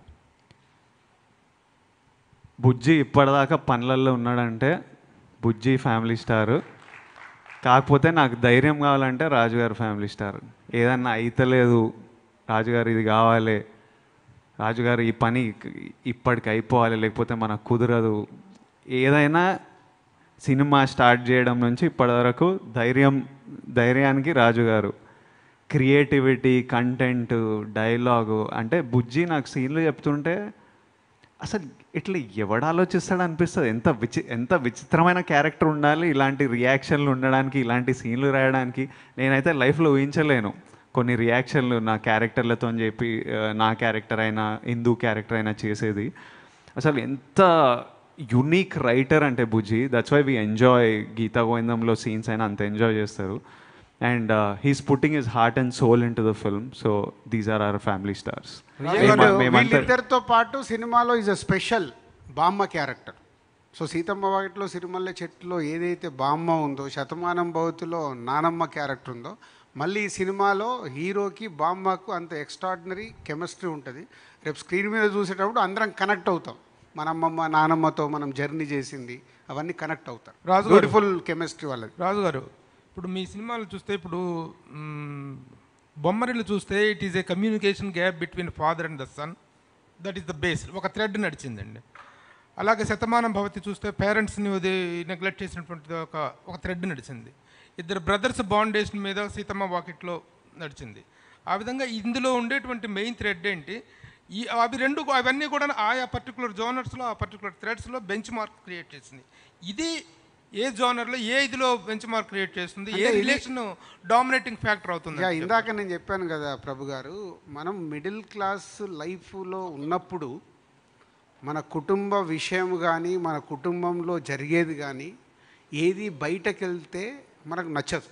Speaker 5: బుజ్జి ఇప్పటిదాకా పనులలో ఉన్నాడంటే బుజ్జి ఫ్యామిలీ స్టార్ కాకపోతే నాకు ధైర్యం కావాలంటే రాజుగారు ఫ్యామిలీ స్టార్ ఏదన్నా అయితలేదు రాజుగారు ఇది కావాలి రాజుగారు ఈ పని ఇప్పటికి అయిపోవాలి లేకపోతే మనకు కుదరదు ఏదైనా సినిమా స్టార్ట్ చేయడం నుంచి ఇప్పటివరకు ధైర్యం ధైర్యానికి రాజుగారు క్రియేటివిటీ కంటెంట్ డైలాగు అంటే బుజ్జి నాకు సీన్లు చెప్తుంటే అసలు ఇట్లా ఎవడు ఆలోచిస్తాడు అనిపిస్తుంది ఎంత విచి ఎంత విచిత్రమైన క్యారెక్టర్ ఉండాలి ఇలాంటి రియాక్షన్లు ఉండడానికి ఇలాంటి సీన్లు రాయడానికి నేనైతే లైఫ్లో ఊహించలేను కొన్ని రియాక్షన్లు నా క్యారెక్టర్లతో చెప్పి ఆ, నా క్యారెక్టర్ అయినా హిందూ క్యారెక్టర్ అయినా చేసేది అసలు ఎంత యునీక్ రైటర్ అంటే Bujji that's why we enjoy Geetha గోవిందంలో సీన్స్ అయినా అంత ఎంజాయ్ చేస్తారు and he's putting his heart and soul into the film so these are our family stars
Speaker 2: వీళ్ళిద్దరితో పాటు సినిమాలో ఈజ్ అ స్పెషల్ బామ్మ క్యారెక్టర్ సో సీతమ్మ వాకిట్లో సిరిమల్లె చెట్టులో ఏదైతే బామ్మ ఉందో శతమానం భవతిలో నానమ్మ క్యారెక్టర్ ఉందో మళ్ళీ ఈ సినిమాలో హీరోకి బామ్మకు అంత ఎక్స్ట్రాడినరీ కెమిస్ట్రీ ఉంటుంది రేపు స్క్రీన్ మీద చూసేటప్పుడు అందరం కనెక్ట్ అవుతాం మన అమ్మమ్మ నానమ్మతో మనం జర్నీ చేసింది అవన్నీ కనెక్ట్ అవుతారు
Speaker 1: రాజు గారు.
Speaker 2: బ్యూటిఫుల్ కెమిస్ట్రీ వాళ్ళది
Speaker 1: రాజు గారు ఇప్పుడు మీ సినిమాలు చూస్తే ఇప్పుడు మ్మ్, బొమ్మరిల్లు చూస్తే it is a communication gap between father and the son that is the base ఒక థ్రెడ్ నడిచిందండి అలాగే శతమానం భవతి చూస్తే పేరెంట్స్ని వది నెగ్లెక్ట్ చేసినటువంటి ఒక ఒక థ్రెడ్ నడిచింది ఇద్దరు బ్రదర్స్ బాండేషన్ మీద సీతమ్మ వాకిట్లో నడిచింది ఆ విధంగా ఇందులో ఉండేటువంటి మెయిన్ థ్రెడ్ ఏంటి ఈ అవి రెండు అవన్నీ కూడా ఆయా పర్టికులర్ జోనర్స్లో ఆ పర్టికులర్ థ్రెడ్స్లో బెంచ్ మార్క్ క్రియేట్ చేసింది ఇది ఏ జోనర్లో ఏ ఇదిలో బెంచ్ మార్క్ క్రియేట్ చేస్తుంది ఏ
Speaker 2: అంటే ఇది-
Speaker 1: రిలేషన్ డామినేటింగ్ ఫ్యాక్టర్ అవుతుంది
Speaker 2: యా ఇందాక నేను చెప్పాను కదా ప్రభు గారు మనం మిడిల్ క్లాస్ లైఫ్లో ఉన్నప్పుడు మన కుటుంబ విషయం కానీ మన కుటుంబంలో జరిగేది కానీ ఏది బయటకు వెళ్తే మనకు నచ్చదు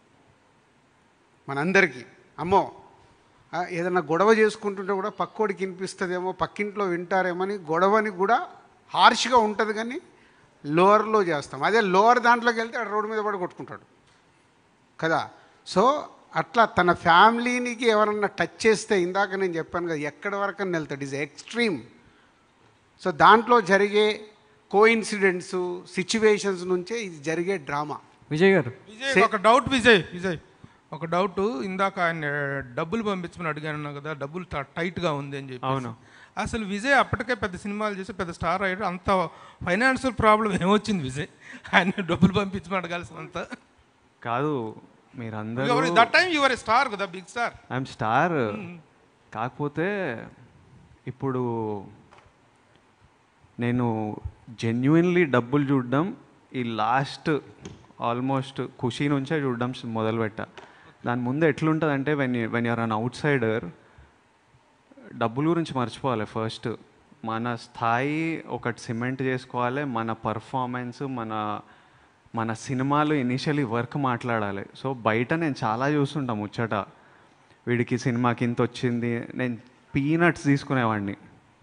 Speaker 2: మనందరికీ అమ్మో ఆ, ఏదైనా గొడవ చేసుకుంటుంటే కూడా పక్కోడికి వినిపిస్తుందేమో పక్కింట్లో వింటారేమని గొడవని కూడా హార్ష్గా ఉంటుంది కానీ లోవర్లో చేస్తాం అదే లోవర్ దాంట్లోకి వెళ్తే ఆడు రోడ్డు మీద పడి కొట్టుకుంటాడు కదా సో అట్లా తన ఫ్యామిలీనికి ఎవరన్నా టచ్ చేస్తే ఇందాక నేను చెప్పాను కదా ఎక్కడి వరకు అని వెళ్తాడు ఇస్ ఎక్స్ట్రీమ్ సో దాంట్లో జరిగే కోఇన్సిడెంట్స్ సిచ్యువేషన్స్ నుంచే ఇది జరిగే డ్రామా
Speaker 17: విజయ్ గారు
Speaker 1: విజయ్ ఒక డౌట్ విజయ్ విజయ్ ఒక డౌట్ ఇందాక ఆయన డబ్బులు పంపించమని అడిగాను కదా డబ్బులు ట- టైట్గా ఉంది అని చెప్పి
Speaker 5: అవును.
Speaker 1: అసలు విజయ్ అప్పటికే పెద్ద సినిమాలు చేసి పెద్ద స్టార్ అయ్యాడు అంత ఫైనాన్షియల్ ప్రాబ్లం ఏమొచ్చింది విజయ్ ఆయన డబ్బులు పంపించమని అడగాల్సినంత
Speaker 5: కాదు మీరందరూ
Speaker 1: దట్ టైం యువర్ స్టార్ కదా బిగ్ స్టార్
Speaker 5: ఐఎమ్ స్టార్ కాకపోతే ఇప్పుడు నేను జెన్యున్లీ డబ్బులు చూడడం ఈ లాస్ట్ ఆల్మోస్ట్ ఖుషీ నుంచే చూడడం మొదలుపెట్టా దాని ముందు ఎట్లుంటుంది అంటే when when you're an outsider డబ్బుల గురించి మర్చిపోవాలి ఫస్ట్ మన స్థాయి ఒకటి సిమెంట్ చేసుకోవాలి మన పర్ఫార్మెన్స్ మన మన సినిమాలు ఇనిషియలీ వర్క్ మాట్లాడాలి సో బయట నేను చాలా చూస్తుంటా ముచ్చట వీడికి సినిమాకి ఇంత వచ్చింది నేను పీనట్స్ తీసుకునేవాడిని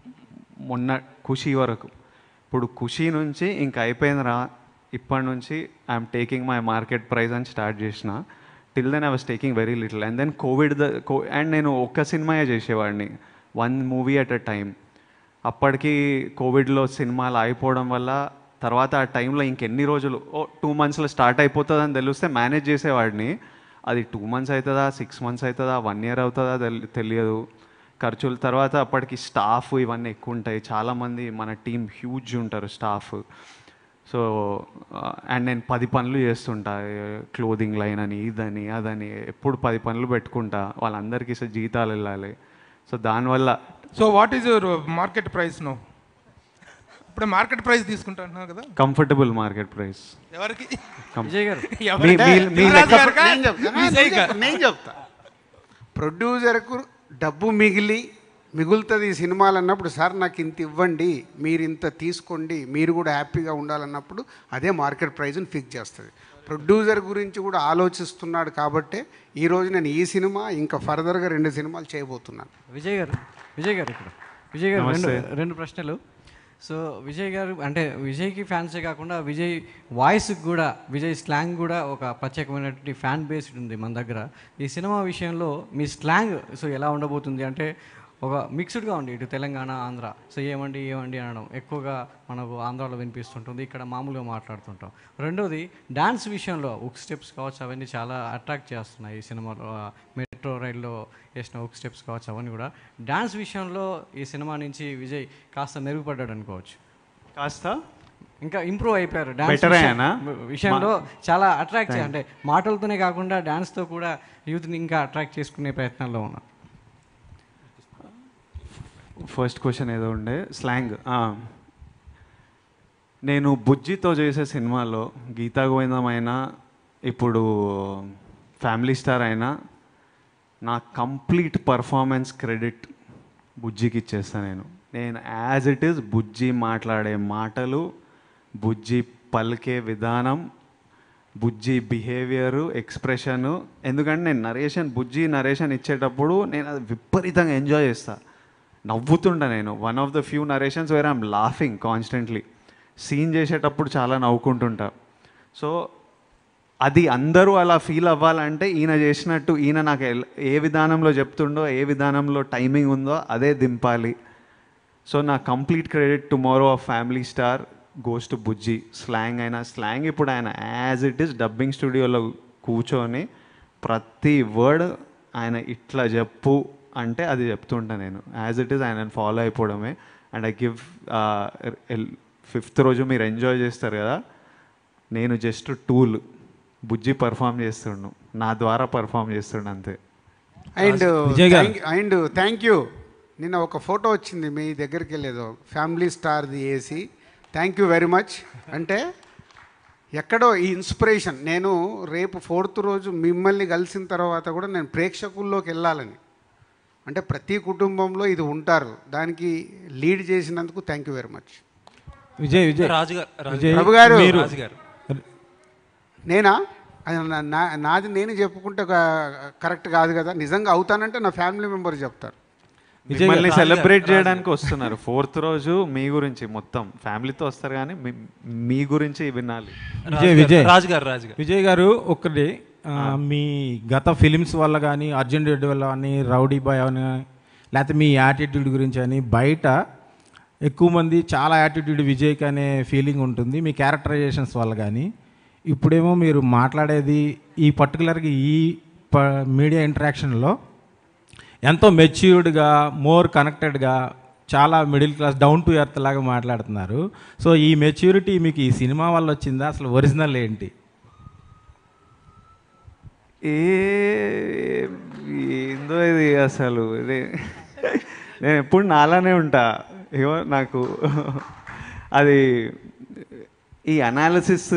Speaker 5: మొన్న ఖుషి వరకు ఇప్పుడు ఖుషి నుంచి ఇంక అయిపోయిందిరా ఇప్పటి నుంచి I'm taking my market price అని స్టార్ట్ చేసిన till then I was taking very little and then covid the co and నేను ఒక్క సినిమాయే చేసేవాడిని one movie at a time అప్పటికి కోవిడ్లో సినిమాలు అయిపోవడం వల్ల తర్వాత ఆ టైంలో ఇంకెన్ని రోజులు ఓ టూ మంత్స్లో స్టార్ట్ అయిపోతుంది అని తెలిస్తే మేనేజ్ చేసేవాడిని అది టూ మంత్స్ అవుతుందా సిక్స్ మంత్స్ అవుతుందా వన్ ఇయర్ అవుతుందా తెలి తెలియదు ఖర్చుల తర్వాత అప్పటికి స్టాఫ్ ఇవన్నీ ఎక్కువ ఉంటాయి చాలామంది మన టీం హ్యూజ్ ఉంటారు స్టాఫ్ సో అండ్ నేను పది పనులు చేస్తుంటా క్లోదింగ్ లైన్ అని ఇదని అదని ఎప్పుడు పది పనులు పెట్టుకుంటా వాళ్ళందరికీ స- జీతాలు వెళ్ళాలి సో దానివల్ల
Speaker 1: so what is your market price no ఇప్పుడు మార్కెట్ ప్రైస్ తీసుకుంటున్నావు కదా
Speaker 5: కంఫర్టబుల్ మార్కెట్ ప్రైస్
Speaker 1: ఎవరికి
Speaker 17: విజయ్ గారు
Speaker 1: ఎవరి-
Speaker 5: మీ
Speaker 1: యువరాజ్
Speaker 5: లెక్క
Speaker 1: గారికా?
Speaker 2: నేను చెప్తా
Speaker 1: విజయ్
Speaker 2: నేను
Speaker 1: గారు.
Speaker 2: చెప్తా, నేను చెప్తా ప్రొడ్యూసర్కు డబ్బు మిగిలి మిగులుతుంది ఈ సినిమాలు అన్నప్పుడు సార్ నాకు ఇంత ఇవ్వండి మీరు ఇంత తీసుకోండి మీరు కూడా హ్యాపీగా ఉండాలన్నప్పుడు అదే మార్కెట్ ప్రైజ్ని ఫిక్స్ చేస్తుంది ప్రొడ్యూసర్ గురించి కూడా ఆలోచిస్తున్నాడు కాబట్టే ఈరోజు నేను ఈ సినిమా ఇంకా ఫర్దర్గా రెండు సినిమాలు చేయబోతున్నాను
Speaker 17: విజయ్ గారు విజయ్ గారు ఇక్కడ విజయ్ గారు రెండు
Speaker 5: నమస్తే.
Speaker 17: రెండు ప్రశ్నలు సో విజయ్ గారు అంటే విజయ్కి ఫ్యాన్సే కాకుండా విజయ్ వాయిస్కి కూడా విజయ్ స్లాంగ్ కూడా ఒక ప్రత్యేకమైనటువంటి ఫ్యాన్ బేస్ ఉంది మన దగ్గర ఈ సినిమా విషయంలో మీ స్లాంగ్ సో ఎలా ఉండబోతుంది అంటే ఒక మిక్స్డ్గా ఉంది ఇటు తెలంగాణ ఆంధ్ర సో ఏమండి ఏమండి అనడం ఎక్కువగా మనకు ఆంధ్రాలో వినిపిస్తుంటుంది ఇక్కడ మామూలుగా మాట్లాడుతుంటాం రెండోది డాన్స్ విషయంలో ఉక్ స్టెప్స్ కావచ్చు అవన్నీ చాలా అట్రాక్ట్ చేస్తున్నాయి ఈ సినిమాలో ఆ మెట్రో రైల్లో వేసిన ఉక్ స్టెప్స్ కావచ్చు అవన్నీ కూడా డాన్స్ విషయంలో ఈ సినిమా నుంచి విజయ్ కాస్త మెరుగుపడ్డాడు అనుకోవచ్చు
Speaker 5: కాస్త
Speaker 17: ఇంకా ఇంప్రూవ్ అయిపోయారు డాన్స్
Speaker 5: Better
Speaker 17: విషయం-
Speaker 5: అయ్యానా?
Speaker 17: విషయంలో చాలా అట్రాక్ట్
Speaker 5: Thank
Speaker 17: అంటే మాటలతోనే కాకుండా డాన్స్తో కూడా యూత్ని ఇంకా అట్రాక్ట్ చేసుకునే ప్రయత్నంలో ఉన్నారు
Speaker 5: ఫస్ట్ క్వశ్చన్ ఏదో ఉండే స్లాంగ్ నేను బుజ్జితో చేసే సినిమాలో గీతా గోవిందం అయినా ఇప్పుడు ఫ్యామిలీ స్టార్ అయినా నా కంప్లీట్ పర్ఫార్మెన్స్ క్రెడిట్ బుజ్జికి ఇచ్చేస్తాను నేను నేను యాజ్ ఇట్ ఈస్ బుజ్జి మాట్లాడే మాటలు బుజ్జి పలికే విధానం బుజ్జి బిహేవియరు ఎక్స్ప్రెషను ఎందుకంటే నేను నరేషన్ బుజ్జి నరేషన్ ఇచ్చేటప్పుడు నేను అది విపరీతంగా ఎంజాయ్ చేస్తాను నవ్వుతుంటా నేను one of the few narrations where I'm laughing constantly scene చేసేటప్పుడు చాలా నవ్వుకుంటుంటా సో అది అందరూ అలా ఫీల్ అవ్వాలంటే ఈయన చేసినట్టు ఈయన నాకు ఎల్- ఏ విధానంలో చెప్తుండో ఏ విధానంలో టైమింగ్ ఉందో అదే దింపాలి సో నా complete credit tomorrow of family star goes to Bujji slang అయినా స్లాంగ్ ఇప్పుడు ఆయన యాజ్ ఇట్ ఈస్ డబ్బింగ్ స్టూడియోలో కూర్చొని ప్రతి వర్డ్ ఆయన ఇట్లా చెప్పు అంటే అది చెప్తుంటా నేను యాజ్ ఇట్ ఈస్ ఆయన ఫాలో అయిపోవడమే అండ్ ఐ గివ్ ఫిఫ్త్ రోజు మీరు ఎంజాయ్ చేస్తారు కదా నేను జస్ట్ టూల్ బుజ్జి పర్ఫామ్ చేస్తుండు నా ద్వారా పర్ఫామ్ చేస్తుండు అంతే
Speaker 2: అండ్
Speaker 5: విజయ్ గారు.
Speaker 2: అండ్ థ్యాంక్ యూ నిన్న ఒక ఫోటో వచ్చింది మీ దగ్గరికి వెళ్ళేదో ఫ్యామిలీ స్టార్ది వేసి థ్యాంక్ యూ వెరీ మచ్ అంటే ఎక్కడో ఈ ఇన్స్పిరేషన్ నేను రేపు ఫోర్త్ రోజు మిమ్మల్ని కలిసిన తర్వాత కూడా నేను ప్రేక్షకుల్లోకి వెళ్ళాలని అంటే ప్రతి కుటుంబంలో ఇది ఉంటారు దానికి లీడ్ చేసినందుకు thank you very much
Speaker 18: Vijay Vijay
Speaker 12: Raju garu, Raju
Speaker 18: Vijay,
Speaker 2: ప్రభు గారు
Speaker 18: మీరు
Speaker 12: రాజు గారు.
Speaker 2: నేనా అది నా- నా- నాది నేను చెప్పుకుంటే కరెక్ట్ కాదు కదా నిజంగా అవుతానంటే నా ఫ్యామిలీ మెంబర్ చెప్తారు
Speaker 5: మిమ్మల్ని సెలబ్రేట్ చేయడానికి వస్తున్నారు ఫోర్త్ రోజు మీ గురించి మొత్తం ఫ్యామిలీతో వస్తారు కానీ మీ- మీ గురించి వినాలి
Speaker 18: విజయ్ విజయ్
Speaker 12: రాజు గారు, రాజు గారు.
Speaker 18: విజయ్ గారు ఒకటి ఆ, మీ గత ఫిలిమ్స్ వల్ల కానీ అర్జున్ రెడ్డి వల్ల కానీ రౌడీ బాయ్ అని లేకపోతే మీ యాటిట్యూడ్ గురించి అని బయట ఎక్కువ మంది చాలా యాటిట్యూడ్ విజయ్కి అనే ఫీలింగ్ ఉంటుంది మీ క్యారెక్టరైజేషన్స్ వల్ల కానీ ఇప్పుడేమో మీరు మాట్లాడేది ఈ పర్టికులర్గా ఈ ప మీడియా ఇంటరాక్షన్లో ఎంతో మెచ్యూర్డ్గా మోర్ కనెక్టెడ్గా చాలా middle class down to earth లాగా మాట్లాడుతున్నారు సో ఈ మెచ్యూరిటీ మీకు ఈ సినిమా వల్ల వచ్చిందా అసలు ఒరిజినల్ ఏంటి
Speaker 5: ఏ ఏందో ఇది అసలు ఇది నేను ఎప్పుడు నాలానే ఉంటా ఏమో నాకు అది ఈ అనాలిసిస్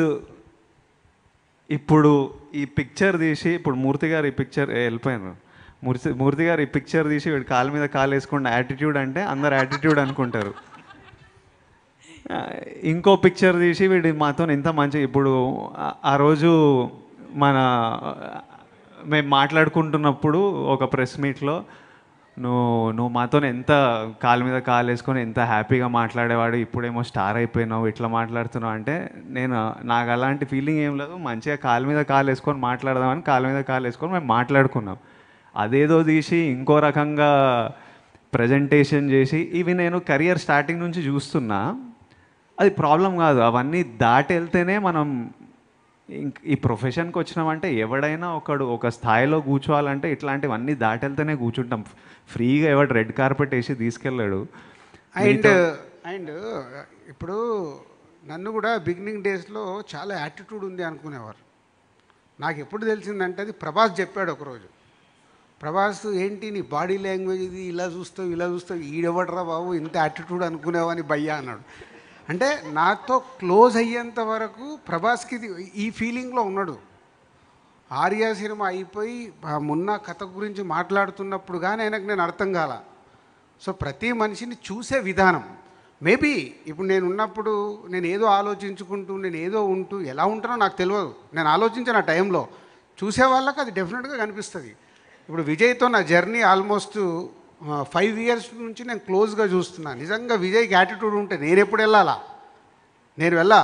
Speaker 5: ఇప్పుడు ఈ పిక్చర్ తీసి ఇప్పుడు మూర్తి గారు ఈ పిక్చర్ వెళ్ళిపోయాను మూర్తి మూర్తి గారు ఈ పిక్చర్ తీసి వీడు కాలు మీద కాలు వేసుకున్న యాటిట్యూడ్ అంటే అందరు యాటిట్యూడ్ అనుకుంటారు ఆ, ఇంకో పిక్చర్ తీసి వీడి మాతో ఎంత మంచి ఇప్పుడు ఆ- ఆ రోజు మన మేము మాట్లాడుకుంటున్నప్పుడు ఒక ప్రెస్ మీట్లో నువ్వు నువ్వు మాతో ఎంత కాలు మీద కాలు వేసుకొని ఎంత హ్యాపీగా మాట్లాడేవాడు ఇప్పుడేమో స్టార్ అయిపోయినావు ఇట్లా మాట్లాడుతున్నావు అంటే నేను నాకు అలాంటి ఫీలింగ్ ఏం లేదు మంచిగా కాలు మీద కాలు వేసుకొని మాట్లాడదామని కాలు మీద కాలు వేసుకొని మేము మాట్లాడుకున్నాం అదేదో తీసి ఇంకో రకంగా ప్రజెంటేషన్ చేసి ఇవి నేను కెరియర్ స్టార్టింగ్ నుంచి చూస్తున్నా అది ప్రాబ్లం కాదు అవన్నీ దాటి వెళ్తేనే మనం ఇంక ఈ ప్రొఫెషన్కి వచ్చినామంటే ఎవడైనా ఒకడు ఒక స్థాయిలో కూర్చోవాలంటే ఇట్లాంటివన్నీ దాటి వెళ్తేనే కూర్చుంటాం ఫ్రీగా ఎవడు రెడ్ కార్పెట్ వేసి తీసుకెళ్ళాడు
Speaker 2: అండ్
Speaker 5: మీతో-
Speaker 2: అండ్ ఇప్పుడు నన్ను కూడా బిగినింగ్ డేస్లో చాలా యాటిట్యూడ్ ఉంది అనుకునేవారు నాకు ఎప్పుడు తెలిసిందంటే అది ప్రభాస్ చెప్పాడు ఒకరోజు ప్రభాస్ ఏంటి నీ బాడీ లాంగ్వేజ్ ఇది ఇలా చూస్తావు ఇలా చూస్తావు ఈడెవడరా బాబు ఇంత యాటిట్యూడ్ అనుకునేవని భయ్యా అన్నాడు అంటే నాతో క్లోజ్ అయ్యేంత వరకు ప్రభాస్కి ఇది ఈ ఫీలింగ్లో ఉన్నాడు ఆర్యా సినిమా అయిపోయి ఆ మున్న కథ గురించి మాట్లాడుతున్నప్పుడు కానీ ఆయనకు నేను అర్థం కాల సో ప్రతి మనిషిని చూసే విధానం మేబీ ఇప్పుడు నేను ఉన్నప్పుడు నేను ఏదో ఆలోచించుకుంటూ నేను ఏదో ఉంటూ ఎలా ఉంటానో నాకు తెలియదు నేను ఆలోచించిన ఆ టైంలో చూసే వాళ్ళకి అది డెఫినెట్గా కనిపిస్తుంది ఇప్పుడు విజయ్తో నా జర్నీ ఆల్మోస్ట్ ఫైవ్ ఇయర్స్ నుంచి నేను క్లోజ్గా చూస్తున్నాను నిజంగా విజయ్కి యాటిట్యూడ్ ఉంటే నేను ఎప్పుడు వెళ్ళాలా నేను వెళ్ళా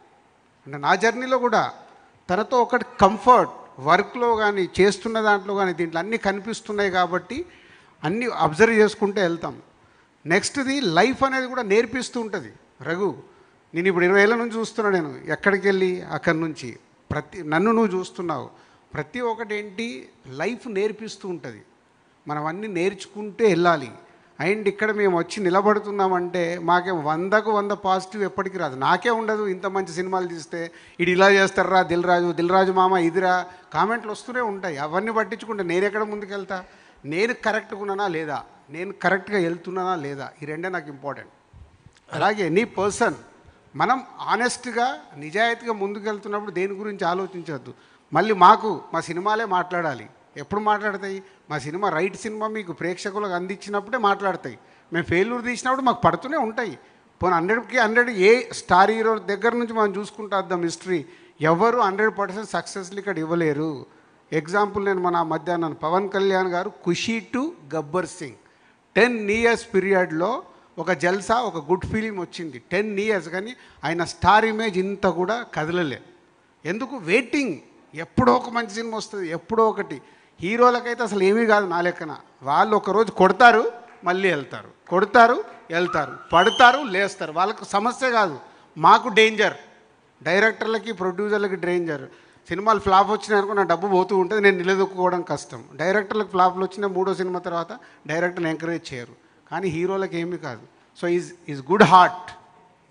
Speaker 2: అంటే నా జర్నీలో కూడా తనతో ఒకటి కంఫర్ట్ వర్క్లో కానీ చేస్తున్న దాంట్లో కానీ దీంట్లో అన్నీ కనిపిస్తున్నాయి కాబట్టి అన్నీ అబ్జర్వ్ చేసుకుంటే వెళ్తాం నెక్స్ట్ది లైఫ్ అనేది కూడా నేర్పిస్తూ ఉంటుంది రఘు నేను ఇప్పుడు ఇరవై ఏళ్ళ నుంచి చూస్తున్నా నేను ఎక్కడికి వెళ్ళి అక్కడి నుంచి ప్రతి నన్ను నువ్వు చూస్తున్నావు ప్రతి ఒక్కటి ఏంటి లైఫ్ నేర్పిస్తూ ఉంటుంది మనం అన్నీ నేర్చుకుంటే వెళ్ళాలి అండ్ ఇక్కడ మేము వచ్చి నిలబడుతున్నామంటే మాకే వందకు వంద పాజిటివ్ ఎప్పటికీ రాదు నాకే ఉండదు ఇంత మంచి సినిమాలు తీస్తే ఇది ఇలా చేస్తారా దిల్ రాజు దిల్ రాజు మామ ఇదిరా కామెంట్లు వస్తూనే ఉంటాయి అవన్నీ పట్టించుకుంటే నేను ఎక్కడ ముందుకెళ్తా నేను కరెక్ట్గా ఉన్నానా లేదా నేను కరెక్ట్గా వెళ్తున్నానా లేదా ఈ రెండే నాకు ఇంపార్టెంట్ అలాగే నీ పర్సన్ మనం ఆనెస్ట్గా నిజాయితీగా ముందుకెళ్తున్నప్పుడు దేని గురించి ఆలోచించవద్దు మళ్ళీ మాకు మా సినిమాలే మాట్లాడాలి ఎప్పుడు మాట్లాడతాయి మా సినిమా రైట్ సినిమా మీకు ప్రేక్షకులకు అందించినప్పుడే మాట్లాడతాయి మేము ఫెయిల్యూర్ తీసినప్పుడు మాకు పడుతూనే ఉంటాయి పోనీ హండ్రెడ్కి హండ్రెడ్ ఏ స్టార్ హీరో దగ్గర నుంచి మనం చూసుకుంటా వద్దాం హిస్టరీ ఎవరు హండ్రెడ్ పర్సెంట్ సక్సెస్లు ఇక్కడ ఇవ్వలేరు ఎగ్జాంపుల్ నేను మన మధ్యాహ్నం Pavan Kalyan garu Kushi to Gabbar Singh ten years పీరియడ్లో ఒక జల్సా ఒక గుడ్ ఫీలింగ్ వచ్చింది టెన్ ఇయర్స్ కానీ ఆయన స్టార్ ఇమేజ్ ఇంత కూడా కదలలే ఎందుకు వెయిటింగ్ ఎప్పుడో ఒక మంచి సినిమా వస్తుంది ఎప్పుడో ఒకటి హీరోలకైతే అసలు ఏమీ కాదు నా లెక్కన వాళ్ళు ఒకరోజు కొడతారు మళ్ళీ వెళ్తారు కొడతారు వెళ్తారు పడతారు లేస్తారు వాళ్ళకు సమస్య కాదు మాకు డేంజర్ డైరెక్టర్లకి ప్రొడ్యూసర్లకి డేంజర్ సినిమాలు ఫ్లాప్ వచ్చినాయి అనుకో నా డబ్బు పోతూ ఉంటుంది నేను నిలదొక్కుకోవడం కష్టం డైరెక్టర్లకు ఫ్లాప్లు వచ్చిన మూడో సినిమా తర్వాత డైరెక్టర్ని ఎంకరేజ్ చేయరు కానీ హీరోలకు ఏమీ కాదు so is is good heart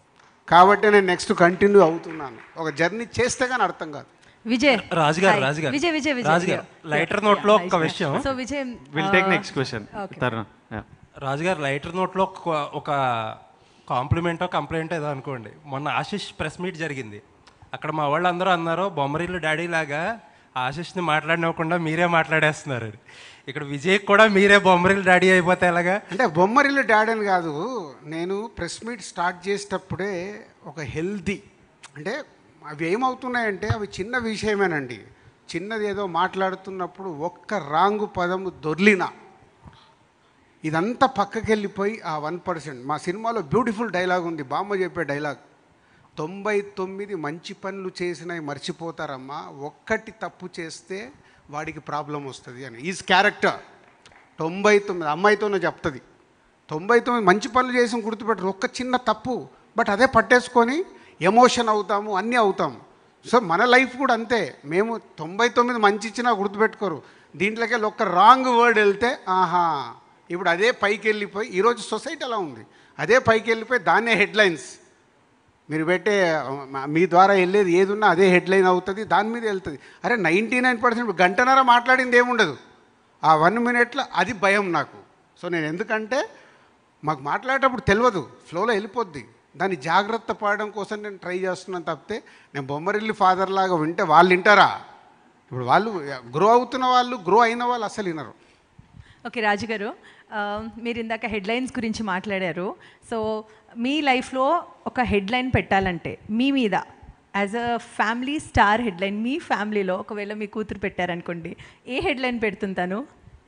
Speaker 2: కాబట్టి నేను నెక్స్ట్ కంటిన్యూ అవుతున్నాను ఒక జర్నీ చేస్తే కానీ అర్థం కాదు
Speaker 8: విజయ్
Speaker 12: రాజుగారు
Speaker 8: Hi.
Speaker 12: రాజుగారు
Speaker 8: Vijay Vijay Vijay
Speaker 12: Rajugaru
Speaker 8: Yeah.
Speaker 12: Lighter
Speaker 8: Yeah,
Speaker 12: నోట్లో
Speaker 8: yeah,
Speaker 12: ఒక
Speaker 8: nice,
Speaker 12: విషయం
Speaker 8: nice. So Vijay
Speaker 5: will take next question
Speaker 8: okay.
Speaker 5: Tarun
Speaker 12: Rajugaru lighter నోట్లో ఒక ఒక కాంప్లిమెంటో కంప్లైంట్ ఏదో అనుకోండి మొన్న ఆశిష్ ప్రెస్ మీట్ జరిగింది అక్కడ మా వాళ్ళు అందరూ అన్నారు బొమ్మరిల్లు డాడీ లాగా ఆశిష్ని మాట్లాడినవ్వకుండా మీరే మాట్లాడేస్తున్నారు ఇక్కడ విజయ్ కూడా మీరే బొమ్మరిల్లు డాడీ అయిపోతే ఎలాగా
Speaker 2: అంటే బొమ్మరిల్లు డాడ్ అని కాదు నేను ప్రెస్ మీట్ స్టార్ట్ చేసేటప్పుడే ఒక హెల్దీ అంటే అవి ఏమవుతున్నాయంటే అవి చిన్న విషయమేనండి చిన్నది ఏదో మాట్లాడుతున్నప్పుడు ఒక్క రాంగు పదము దొర్లినా ఇదంతా పక్కకి వెళ్ళిపోయి ఆ వన్ పర్సెంట్ మా సినిమాలో బ్యూటిఫుల్ డైలాగ్ ఉంది బామ్మ చెప్పే డైలాగ్ తొంభై తొమ్మిది మంచి పనులు చేసినవి మర్చిపోతారమ్మా ఒక్కటి తప్పు చేస్తే వాడికి ప్రాబ్లం వస్తుంది అని ఈజ్ క్యారెక్టర్ తొంభై తొమ్మిది అమ్మాయితోనే చెప్తుంది తొంభై తొమ్మిది మంచి పనులు చేసి గుర్తుపెట్టరు ఒక్క చిన్న తప్పు బట్ అదే పట్టేసుకొని ఎమోషన్ అవుతాము అన్నీ అవుతాము సో మన లైఫ్ కూడా అంతే మేము తొంభై తొమ్మిది మంచి ఇచ్చినా గుర్తుపెట్టుకోరు దీంట్లోకి వెళ్ళి ఒక్క రాంగ్ వర్డ్ వెళ్తే ఆహా ఇప్పుడు అదే పైకి వెళ్ళిపోయి ఈరోజు సొసైటీ అలా ఉంది అదే పైకి వెళ్ళిపోయి దాన్నే హెడ్లైన్స్ మీరు పెట్టే మా- మీ ద్వారా వెళ్ళేది ఏది ఉన్నా అదే హెడ్లైన్ అవుతుంది దాని మీద వెళ్తుంది అరే నైంటీ నైన్ పర్సెంట్ గంటన్నర మాట్లాడింది ఏముండదు ఆ వన్ మినిట్లో అది భయం నాకు సో నేను ఎందుకంటే మాకు మాట్లాడేటప్పుడు తెలియదు ఫ్లోలో వెళ్ళిపోద్ది దాన్ని జాగ్రత్త పడడం కోసం నేను ట్రై చేస్తున్నాను తప్పితే నేను బొమ్మరిల్లి ఫాదర్ లాగా వింటే వాళ్ళు వింటారా ఇప్పుడు వాళ్ళు గ్రో అవుతున్న వాళ్ళు గ్రో అయిన వాళ్ళు అసలు వినరు
Speaker 19: ఓకే రాజు గారు ఆ, మీరు ఇందాక హెడ్లైన్స్ గురించి మాట్లాడారు సో మీ లైఫ్లో ఒక హెడ్లైన్ పెట్టాలంటే మీ మీద as a family star headline మీ ఫ్యామిలీలో ఒకవేళ మీ కూతురు పెట్టారనుకోండి ఏ హెడ్లైన్ పెడుతుంటాను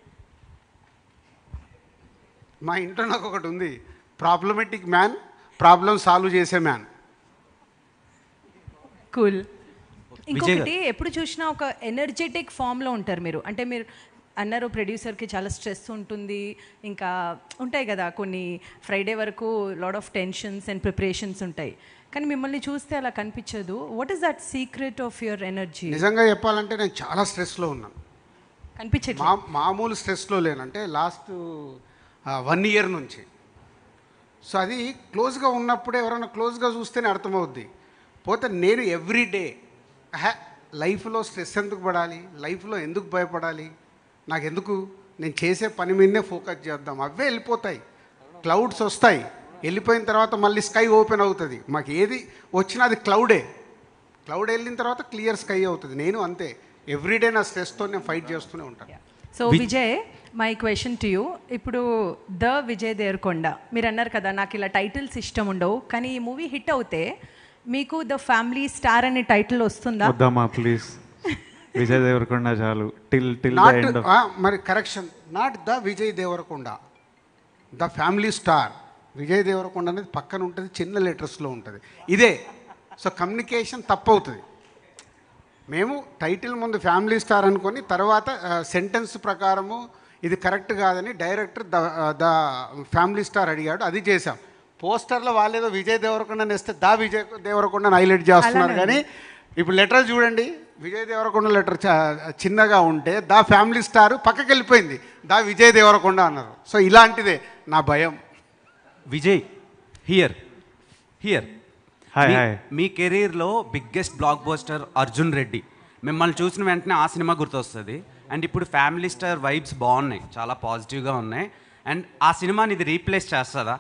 Speaker 2: మా ఇంట్లో నాకు ఒకటి ఉంది ప్రాబ్లమెటిక్ మ్యాన్ ప్రాబ్లం సాల్వ్ చేసే మ్యాన్
Speaker 19: కూల్
Speaker 2: విజయ్
Speaker 19: ఇంకొకటి ఎప్పుడు చూసినా ఒక ఎనర్జెటిక్ ఫామ్లో ఉంటారు మీరు అంటే మీరు అన్నారు ప్రొడ్యూసర్కి చాలా స్ట్రెస్ ఉంటుంది ఇంకా ఉంటాయి కదా కొన్ని ఫ్రైడే వరకు load of tensions and preparations ఉంటాయి కానీ మిమ్మల్ని చూస్తే అలా కనిపించదు what is that secret of your energy
Speaker 2: నిజంగా చెప్పాలంటే నేను చాలా స్ట్రెస్లో ఉన్నాను
Speaker 19: కనిపించట్లేదు
Speaker 2: మా మామూలు స్ట్రెస్లో లేనంటే లాస్ట్ వన్ ఇయర్ నుంచి సో అది క్లోజ్గా ఉన్నప్పుడే ఎవరైనా క్లోజ్గా చూస్తేనే అర్థమవుద్ది పోతే నేను ఎవ్రీ డే హ్యా లైఫ్లో స్ట్రెస్ ఎందుకు పడాలి లైఫ్లో ఎందుకు భయపడాలి నాకు ఎందుకు నేను చేసే పని మీదనే ఫోకస్ చేద్దాం అవే వెళ్ళిపోతాయి క్లౌడ్స్ వస్తాయి వెళ్ళిపోయిన తర్వాత మళ్ళీ స్కై ఓపెన్ అవుతుంది మాకు ఏది వచ్చినా అది క్లౌడే క్లౌడ్ వెళ్ళిన తర్వాత క్లియర్ స్కై అవుతుంది నేను అంతే ఎవ్రీడే నా స్ట్రెస్తో నేను ఫైట్ చేస్తూనే ఉంటాను
Speaker 19: so Vijay my question to you ఇప్పుడు ద విజయ్ దేవరకొండ మీరు అన్నారు కదా నాకు ఇలా టైటిల్స్ ఇష్టం ఉండవు కానీ ఈ మూవీ హిట్ అవుతే మీకు ద ఫ్యామిలీ స్టార్ అనే టైటిల్ వస్తుందా
Speaker 5: వద్దామా ప్లీజ్ విజయ్ దేవరకొండ చాలు till till the
Speaker 2: not
Speaker 5: end
Speaker 2: మరి correction not the Vijay Deverakonda the family star Vijay Deverakonda అనేది పక్కన ఉంటుంది చిన్న లెటర్స్లో ఉంటుంది ఇదే సో కమ్యూనికేషన్ తప్పు అవుతుంది మేము టైటిల్ ముందు ఫ్యామిలీ స్టార్ అనుకొని తర్వాత సెంటెన్స్ ప్రకారము ఇది కరెక్ట్ కాదని director the the family star అడిగాడు అది చేసాం పోస్టర్లో వాళ్ళేదో విజయ్ దేవరకొండ వేస్తే దా విజయ్ దేవరకొండని హైలైట్ చేస్తున్నారు
Speaker 19: అలానే
Speaker 2: కానీ ఇప్పుడు లెటర్ చూడండి విజయ్ దేవరకొండ లెటర్ చ- చిన్నగా ఉంటే దా ఫ్యామిలీ స్టార్ పక్కకి వెళ్ళిపోయింది దా విజయ్ దేవరకొండ అన్నారు సో ఇలాంటిదే నా భయం
Speaker 20: విజయ్ హియర్ హియర్
Speaker 5: హాయ్,
Speaker 20: మీ-
Speaker 5: హాయ్.
Speaker 20: మీ కెరీర్లో biggest blockbuster Arjun Reddy మిమ్మల్ని చూసిన వెంటనే ఆ సినిమా గుర్తొస్తుంది అండ్ ఇప్పుడు ఫ్యామిలీ స్టార్ వైబ్స్ బాగున్నాయి చాలా పాజిటివ్గా ఉన్నాయి అండ్ ఆ సినిమాని ఇది రీప్లేస్ చేస్తుందా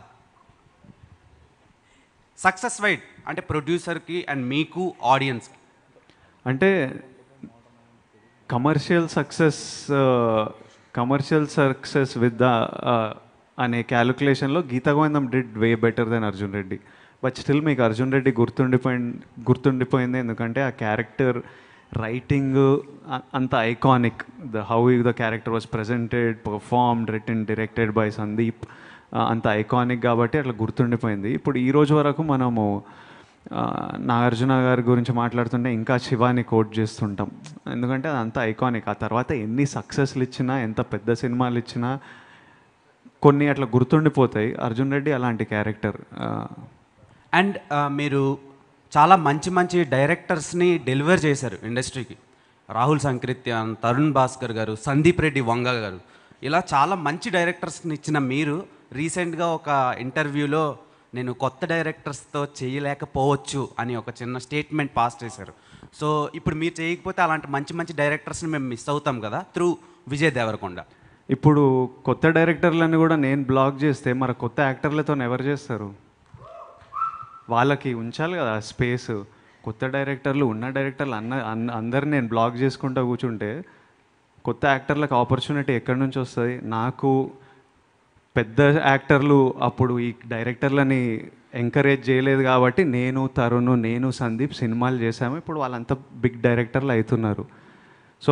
Speaker 20: సక్సెస్ వైడ్ అంటే ప్రొడ్యూసర్కి అండ్ మీకు ఆడియన్స్కి
Speaker 5: అంటే commercial success commercial success with the అనే క్యాలిక్యులేషన్లో Geetha Govindam did way better than Arjun Reddy but still మీకు అర్జున్ రెడ్డి గుర్తుండిపోయి గుర్తుండిపోయింది ఎందుకంటే ఆ క్యారెక్టర్ రైటింగ్ అంత iconic the how the character was presented performed written directed by Sandeep అంత ఐకానిక్ కాబట్టి అట్లా గుర్తుండిపోయింది ఇప్పుడు ఈ రోజు వరకు మనము ఆ, నాగార్జున గారి గురించి మాట్లాడుతుంటే ఇంకా శివాని కోట్ చేస్తుంటాం ఎందుకంటే అది అంత ఐకానిక్ ఆ తర్వాత ఎన్ని సక్సెస్లు ఇచ్చినా ఎంత పెద్ద సినిమాలు ఇచ్చినా కొన్ని అట్లా గుర్తుండిపోతాయి అర్జున్ రెడ్డి అలాంటి క్యారెక్టర్
Speaker 20: అండ్ మీరు చాలా మంచి మంచి డైరెక్టర్స్ని డెలివర్ చేశారు ఇండస్ట్రీకి రాహుల్ సంకృత్యాన్ తరుణ్ భాస్కర్ గారు సందీప్ రెడ్డి వంగ గారు ఇలా చాలా మంచి డైరెక్టర్స్ని ఇచ్చిన మీరు రీసెంట్గా ఒక ఇంటర్వ్యూలో నేను కొత్త డైరెక్టర్స్తో చేయలేకపోవచ్చు అని ఒక చిన్న స్టేట్మెంట్ పాస్ చేశారు సో ఇప్పుడు మీరు చేయకపోతే అలాంటి మంచి మంచి డైరెక్టర్స్ని మేము మిస్ అవుతాం కదా త్రూ విజయ్ దేవరకొండ
Speaker 5: ఇప్పుడు కొత్త డైరెక్టర్లను కూడా నేను బ్లాక్ చేస్తే మరి కొత్త యాక్టర్లతో ఎవరు చేస్తారు వాళ్ళకి ఉంచాలి కదా స్పేస్ కొత్త డైరెక్టర్లు ఉన్న డైరెక్టర్లు అన్న అన్న అందరిని నేను బ్లాక్ చేసుకుంటూ కూర్చుంటే కొత్త యాక్టర్లకు ఆపర్చునిటీ ఎక్కడి నుంచి వస్తుంది నాకు పెద్ద యాక్టర్లు అప్పుడు ఈ డైరెక్టర్లని ఎంకరేజ్ చేయలేదు కాబట్టి నేను తరుణ్ నేను సందీప్ సినిమాలు చేశాము ఇప్పుడు వాళ్ళంతా బిగ్ డైరెక్టర్లు అవుతున్నారు so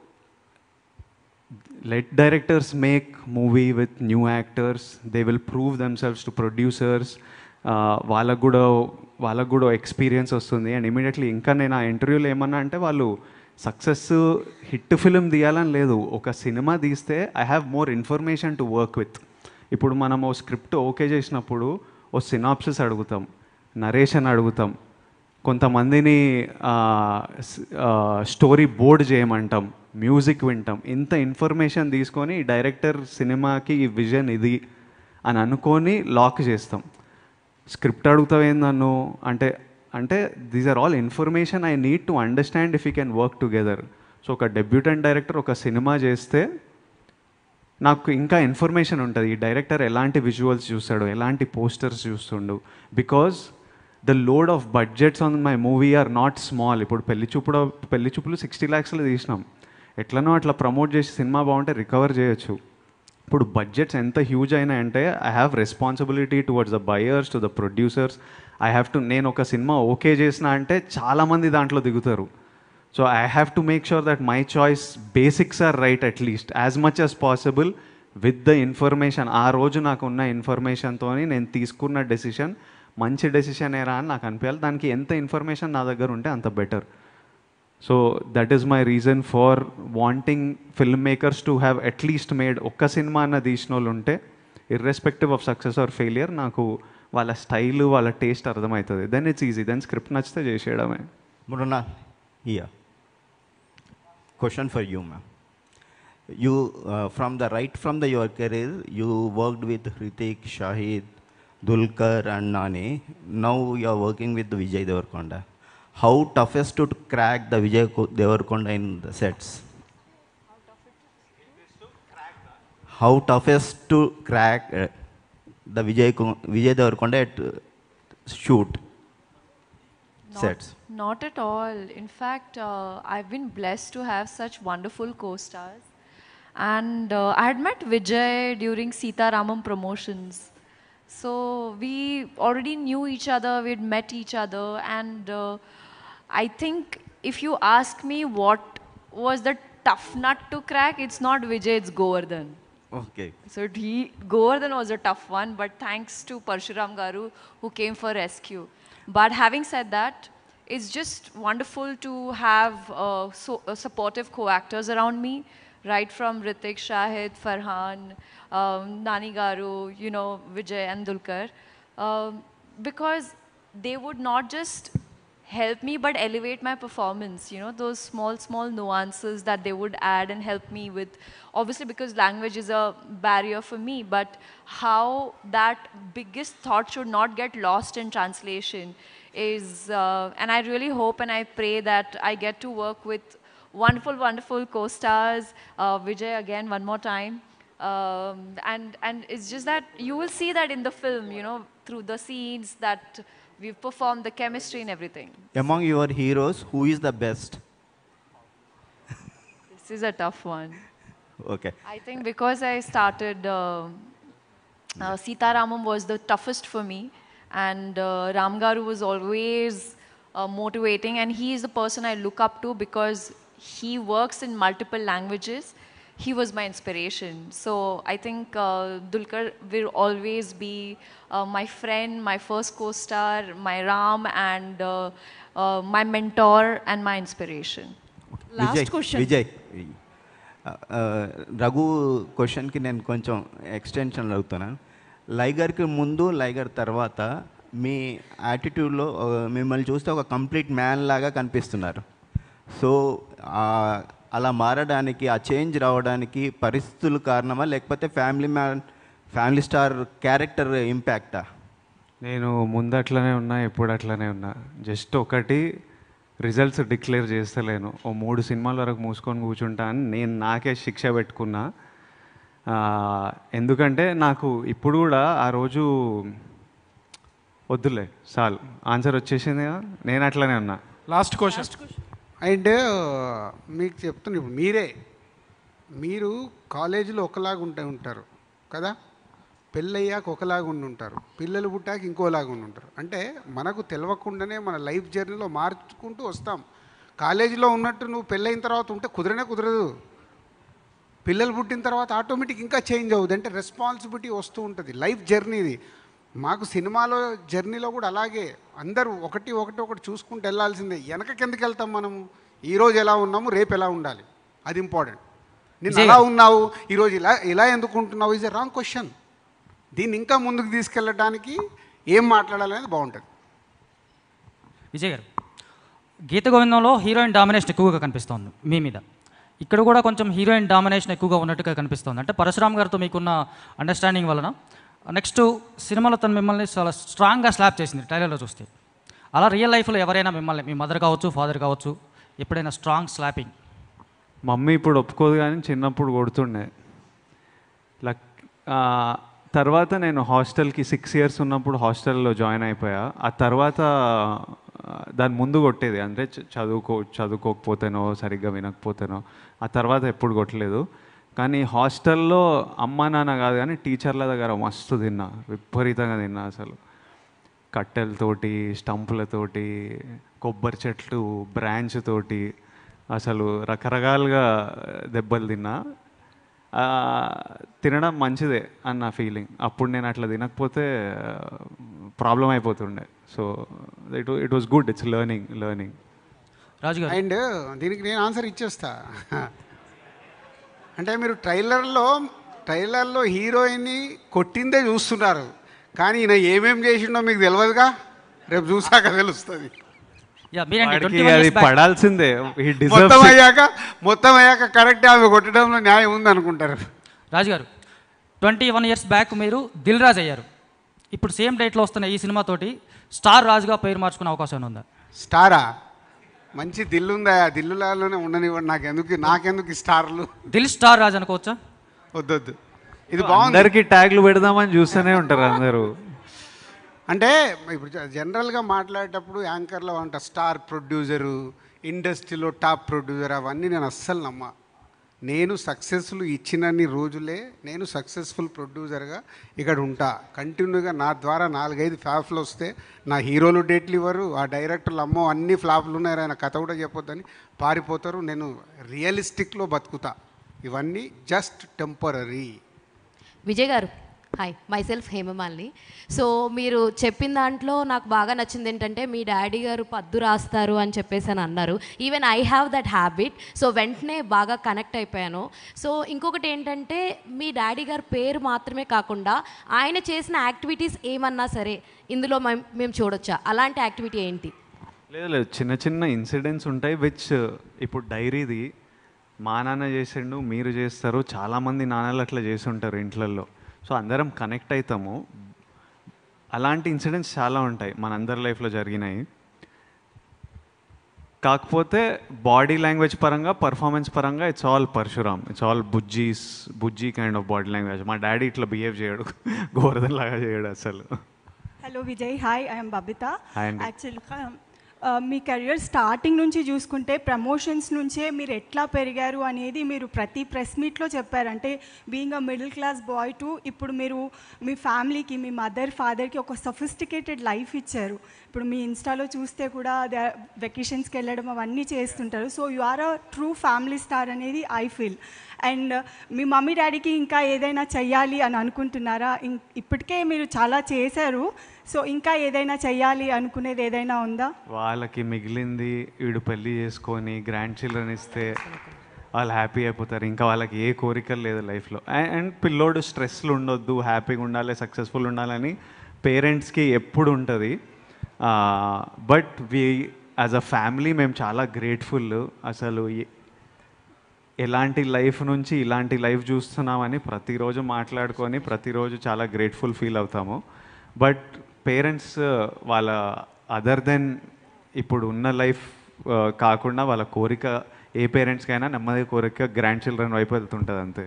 Speaker 5: let directors make movie with new actors they will prove themselves to producers uh, వాళ్ళకు కూడా వాళ్ళకు కూడా ఎక్స్పీరియన్స్ వస్తుంది అండ్ ఇమీడియట్లీ ఇంకా నేను ఆ ఇంటర్వ్యూలో ఏమన్నా అంటే వాళ్ళు సక్సెస్ హిట్ ఫిలిం తీయాలని లేదు ఒక సినిమా తీస్తే I have more information to work with ఇప్పుడు మనం ఓ స్క్రిప్ట్ ఓకే చేసినప్పుడు ఓ సినాప్సిస్ అడుగుతాం నరేషన్ అడుగుతాం కొంతమందిని స్టోరీ బోర్డ్ చేయమంటాం మ్యూజిక్ వింటాం ఇంత ఇన్ఫర్మేషన్ తీసుకొని డైరెక్టర్ సినిమాకి ఈ విజన్ ఇది అని అనుకొని లాక్ చేస్తాం స్క్రిప్ట్ అడుగుతావేం నన్ను అంటే అంటే these are all information I need to understand if you can work together so ఒక డెబ్యూటెంట్ డైరెక్టర్ ఒక సినిమా చేస్తే నాకు ఇంకా ఇన్ఫర్మేషన్ ఉంటుంది ఈ డైరెక్టర్ ఎలాంటి విజువల్స్ చూస్తాడు ఎలాంటి పోస్టర్స్ చూస్తుండు because the load of budgets on my movie are not small ఇప్పుడు పెళ్లి చూపుడు పెళ్లి చూపులు సిక్స్టీ ల్యాక్స్లో తీసినాం ఎట్లనో అట్లా ప్రమోట్ చేసి సినిమా బాగుంటే రికవర్ చేయొచ్చు ఇప్పుడు బడ్జెట్స్ ఎంత హ్యూజ్ అయినాయంటే I have responsibility towards the buyers to the producers I have to నేను ఒక సినిమా ఓకే చేసిన అంటే చాలామంది దాంట్లో దిగుతారు so I have to make sure that my choice basics are right at least as much as possible with the information ఆ రోజు నాకు ఉన్న ఇన్ఫర్మేషన్తో నేను తీసుకున్న డెసిషన్ మంచి డెసిషన్ ఏరా అని నాకు అనిపించాలి దానికి ఎంత ఇన్ఫర్మేషన్ నా దగ్గర ఉంటే అంత better so that is my reason for wanting film makers to have at least made ఒక్క సినిమా అన్న తీసిన వాళ్ళు ఉంటే irrespective of success or failure నాకు వాళ్ళ స్టైల్ వాళ్ళ టేస్ట్ అర్థమవుతుంది then it's easy then script నచ్చితే చేసేయడమే
Speaker 21: Mruna, here. Question for you, ma'am. You, uh, from the right from the your career, you worked with Hrithik, Shahid, Dulkar, and Nani. Now you are working with Vijay Devarkonda. How toughest to crack the Vijay Ko- Devarkonda in the sets? How toughest to crack uh, the Vijay Ko- Vijay Devarkonda at uh, shoot
Speaker 8: Not,
Speaker 21: sets?
Speaker 8: Not at all. In fact, uh, I've been blessed to have such wonderful co-stars. And uh, I had met Vijay during Sita Ramam promotions. So we already knew each other, we'd met each other. And uh, I think if you ask me what was the tough nut to crack, it's not Vijay, it's Govardhan.
Speaker 21: Okay.
Speaker 8: So he, Govardhan was a tough one, but thanks to Parshuram Garu who came for rescue. But having said that, it's just wonderful to have uh, so, uh, supportive co-actors around me, right from Ritik, Shahid, Farhan, um, Nani Garu, you know, Vijay and Dulkar, um, because they would not just help me but elevate my performance you know those small small nuances that they would add and help me with obviously because language is a barrier for me but how that biggest thought should not get lost in translation is uh, and i really hope and i pray that i get to work with wonderful wonderful co-stars uh, vijay again one more time um, and and it's just that you will see that in the film you know through the scenes that we've performed the chemistry and everything
Speaker 21: Among your heroes, who is the best?
Speaker 8: this is a tough one
Speaker 21: Okay.
Speaker 8: I think because I started, uh, uh, Sitaramam was the toughest for me, and uh, Ramgaru was always uh, motivating, and he is the person I look up to because he works in multiple languages. He was my inspiration. So I think uh, Dulkar will always be uh, my friend, my first co-star, my Ram, and uh, uh, my mentor and my inspiration.
Speaker 21: Vijay Vijay ఆ, ఆ, రఘు క్వశ్చన్కి నేను కొంచెం extension అడుగుతున్నాను లైగర్కి ముందు లైగర్ తర్వాత మీ యాటిట్యూడ్లో మిమ్మల్ని చూస్తే ఒక కంప్లీట్ మ్యాన్ లాగా కనిపిస్తున్నారు సో ఆ, అలా మారడానికి ఆ చేంజ్ రావడానికి పరిస్థితులు కారణమా లేకపోతే family man family star character ఇంపాక్టా
Speaker 5: నేను ముందు అట్లనే ఉన్నా ఎప్పుడు అట్లనే ఉన్నా జస్ట్ ఒకటి రిజల్ట్స్ డిక్లేర్ చేస్తలేను ఓ మూడు సినిమాల వరకు మూసుకొని కూర్చుంటా అని నేను నాకే శిక్ష పెట్టుకున్నా ఆ, ఎందుకంటే నాకు ఇప్పుడు కూడా ఆ రోజు వద్దులే చాలు ఆన్సర్ వచ్చేసింది కదా నేను అట్లనే ఉన్నా
Speaker 1: లాస్ట్ క్వశ్చన్
Speaker 2: అండ్ మీకు చెప్తున్నా ఇప్పుడు మీరే మీరు కాలేజీలో ఒకలాగా ఉంటే ఉంటారు కదా పెళ్ళయ్యాక ఒకలాగా ఉండి ఉంటారు పిల్లలు పుట్టాక ఇంకోలాగా ఉండి ఉంటారు అంటే మనకు తెలియకుండానే మన లైఫ్ జర్నీలో మార్చుకుంటూ వస్తాం కాలేజీలో ఉన్నట్టు నువ్వు పెళ్ళైన తర్వాత ఉంటే కుదరనే కుదరదు పిల్లలు పుట్టిన తర్వాత ఆటోమేటిక్ ఇంకా చేంజ్ అవుతుంది అంటే రెస్పాన్సిబిలిటీ వస్తూ ఉంటుంది లైఫ్ జర్నీది మాకు సినిమాలో జర్నీలో కూడా అలాగే అందరూ ఒకటి ఒకటి ఒకటి చూసుకుంటూ వెళ్ళాల్సిందే వెనక కిందకి వెళ్తాం మనము ఈరోజు ఎలా ఉన్నాము రేపు ఎలా ఉండాలి అది ఇంపార్టెంట్ నిన్న
Speaker 3: విజయ్
Speaker 2: ఎలా
Speaker 3: గారు.
Speaker 2: ఉన్నావు ఈరోజు ఇలా ఇలా ఎందుకు ఉంటున్నావు ఇస్ ఎ రాంగ్ క్వశ్చన్ దీన్ని ఇంకా ముందుకు తీసుకెళ్ళడానికి ఏం మాట్లాడాలనేది బాగుంటుంది
Speaker 3: విజయ్ గారు గీత గోవిందంలో హీరోయిన్ డామినేషన్ ఎక్కువగా కనిపిస్తోంది మీ మీద ఇక్కడ కూడా కొంచెం హీరోయిన్ డామినేషన్ ఎక్కువగా ఉన్నట్టుగా కనిపిస్తోంది అంటే పరశురామ్ గారితో మీకున్న అండర్స్టాండింగ్ వలన నెక్స్ట్ సినిమాలో తను మిమ్మల్ని చాలా స్ట్రాంగ్గా స్లాప్ చేసింది ట్రైలర్లో చూస్తే అలా రియల్ లైఫ్లో ఎవరైనా మిమ్మల్ని మీ మదర్ కావచ్చు ఫాదర్ కావచ్చు ఎప్పుడైనా స్ట్రాంగ్ స్లాపింగ్
Speaker 5: మమ్మీ ఇప్పుడు ఒప్పుకోదు కానీ చిన్నప్పుడు కొడుతుండే లక్ ఆ, తర్వాత నేను హాస్టల్కి సిక్స్ ఇయర్స్ ఉన్నప్పుడు హాస్టల్లో జాయిన్ అయిపోయా ఆ తర్వాత ఆ, దాని ముందు కొట్టేది అంటే చ- చదువుకో చదువుకోకపోతేనో సరిగ్గా వినకపోతేనో ఆ తర్వాత ఎప్పుడు కొట్టలేదు కానీ హాస్టల్లో అమ్మా నాన్న కాదు కానీ టీచర్ల దగ్గర మస్తు తిన్నా విపరీతంగా తిన్నా అసలు కట్టెలతోటి స్టంపులతోటి కొబ్బరి చెట్లు బ్రాంచ్ తోటి అసలు రకరకాలుగా దెబ్బలు తిన్నా ఆ, తినడం మంచిదే అన్న ఫీలింగ్ అప్పుడు నేను అట్లా తినకపోతే ప్రాబ్లం అయిపోతుండే so it it was good it's learning learning
Speaker 3: Rajugaru
Speaker 2: and దీనికి నేను ఆన్సర్ ఇచ్చేస్తా అంటే మీరు ట్రైలర్లో ట్రైలర్లో హీరోయిన్ని కొట్టిందే చూస్తున్నారు కానీ ఈయన ఏమేం చేసిండో మీకు తెలియదుగా రేపు చూసాక తెలుస్తుంది
Speaker 3: యా మీరండి
Speaker 5: వాడికి
Speaker 3: 21
Speaker 5: అది
Speaker 3: years back.
Speaker 5: పడాల్సిందే He deserves
Speaker 2: మొత్తం
Speaker 5: it.
Speaker 2: అయ్యాక మొత్తం అయ్యాక కరెక్ట్ ఆమె కొట్టడంలో న్యాయం ఉంది అనుకుంటారు
Speaker 3: రాజుగారు ట్వంటీ వన్ ఇయర్స్ బ్యాక్ మీరు దిల్ రాజ్ అయ్యారు ఇప్పుడు సేమ్ డేట్లో వస్తున్న ఈ సినిమాతోటి స్టార్ రాజుగా పేరు మార్చుకునే అవకాశం ఏమైనా ఉందా
Speaker 2: స్టారా మంచి దిల్లు ఉందా ఆ దిల్లులాలోనే ఉండనివ్వండి నాకెందుకు నాకెందుకు ఈ స్టార్లు
Speaker 3: దిల్ స్టార్ రాజ్ అనుకోవచ్చా
Speaker 2: వద్దొద్దు ఇది బాగుంది
Speaker 5: అందరికి ట్యాగ్లు పెడదామని చూస్తూనే ఉంటారు అందరూ
Speaker 2: అంటే ఇప్పుడు జ- జనరల్గా మాట్లాడేటప్పుడు యాంకర్లో అంట స్టార్ ప్రొడ్యూసరు ఇండస్ట్రీలో టాప్ ప్రొడ్యూసర్ అవన్నీ నేను అస్సలు నమ్మ నేను సక్సెస్ఫుల్ ఇచ్చినన్ని రోజులే నేను సక్సెస్ఫుల్ ప్రొడ్యూసర్గా ఇక్కడ ఉంటా కంటిన్యూగా నా ద్వారా నాలుగైదు ఫ్లాప్లు వస్తే నా హీరోలు డేట్లు ఇవ్వరు ఆ డైరెక్టర్లు అమ్మో అన్ని ఫ్లాప్లు ఉన్నాయి ఆయన కథ కూడా చెప్పొద్దని పారిపోతారు నేను రియలిస్టిక్లో బతుకుతా ఇవన్నీ just temporary
Speaker 22: Vijay garu hi myself Hemamalini so మీరు చెప్పిన దాంట్లో నాకు బాగా నచ్చింది ఏంటంటే మీ డాడీ గారు పద్దు రాస్తారు అని చెప్పేసి అని అన్నారు even I have that habit so వెంటనే బాగా కనెక్ట్ అయిపోయాను సో ఇంకొకటి ఏంటంటే మీ డాడీ గారి పేరు మాత్రమే కాకుండా ఆయన చేసిన యాక్టివిటీస్ ఏమన్నా సరే ఇందులో మేము మేము చూడొచ్చా అలాంటి యాక్టివిటీ ఏంటి
Speaker 5: లేదు లేదు చిన్న చిన్న ఇన్సిడెంట్స్ ఉంటాయి విచ్ ఇప్పుడు డైరీది మా నాన్న చేసిండు మీరు చేస్తారు చాలామంది నాన్నలు అట్లా చేసి ఉంటారు ఇంట్లల్లో సో అందరం కనెక్ట్ అవుతాము అలాంటి ఇన్సిడెంట్స్ చాలా ఉంటాయి మనందరి లైఫ్లో జరిగినాయి కాకపోతే బాడీ లాంగ్వేజ్ పరంగా పర్ఫార్మెన్స్ పరంగా it's all Parasuram it's all Bujji's Bujji kind of body language మా డాడీ ఇట్లా బిహేవ్ చేయడు గోవర్ధన్ లాగా చేయడు అసలు
Speaker 23: hello Vijay hi I'm Babitha
Speaker 5: Hi అండి.
Speaker 23: యాక్చువల్గా ఆ, మీ కెరియర్ స్టార్టింగ్ నుంచి చూసుకుంటే ప్రమోషన్స్ నుంచే మీరు ఎట్లా పెరిగారు అనేది మీరు ప్రతి ప్రెస్ మీట్లో చెప్పారు అంటే being a middle class boy to ఇప్పుడు మీరు మీ ఫ్యామిలీకి మీ మదర్ ఫాదర్కి ఒక సఫిస్టికేటెడ్ లైఫ్ ఇచ్చారు ఇప్పుడు మీ ఇన్స్టాలో చూస్తే కూడా వెకేషన్స్కి వెళ్ళడం అవన్నీ చేస్తుంటారు so you are a true family star అనేది ఐ ఫీల్ అండ్ మీ మమ్మీ డాడీకి ఇంకా ఏదైనా చెయ్యాలి అని అనుకుంటున్నారా ఇం- ఇప్పటికే మీరు చాలా చేశారు సో ఇంకా ఏదైనా చెయ్యాలి అనుకునేది ఏదైనా ఉందా
Speaker 5: వాళ్ళకి మిగిలింది వీడు పెళ్లి చేసుకొని గ్రాండ్ చిల్డ్రన్ ఇస్తే వాళ్ళు హ్యాపీ అయిపోతారు ఇంకా వాళ్ళకి ఏ కోరికలు లేదు లైఫ్లో అండ్ పిల్లోడు స్ట్రెస్లు ఉండొద్దు హ్యాపీగా ఉండాలి సక్సెస్ఫుల్ ఉండాలని పేరెంట్స్కి ఎప్పుడు ఉంటుంది but we as a family మేము చాలా గ్రేట్ఫుల్ అసలు ఎ- ఎలాంటి లైఫ్ నుంచి ఇలాంటి లైఫ్ చూస్తున్నామని ప్రతిరోజు మాట్లాడుకొని ప్రతిరోజు చాలా గ్రేట్ఫుల్ ఫీల్ అవుతాము బట్ పేరెంట్స్ వాళ్ళ అదర్ దెన్ ఇప్పుడు ఉన్న లైఫ్ కాకుండా వాళ్ళ కోరిక ఏ పేరెంట్స్కైనా నెమ్మది కోరిక గ్రాండ్ చిల్డ్రన్ వైపు వెళ్తుంటుంది అంతే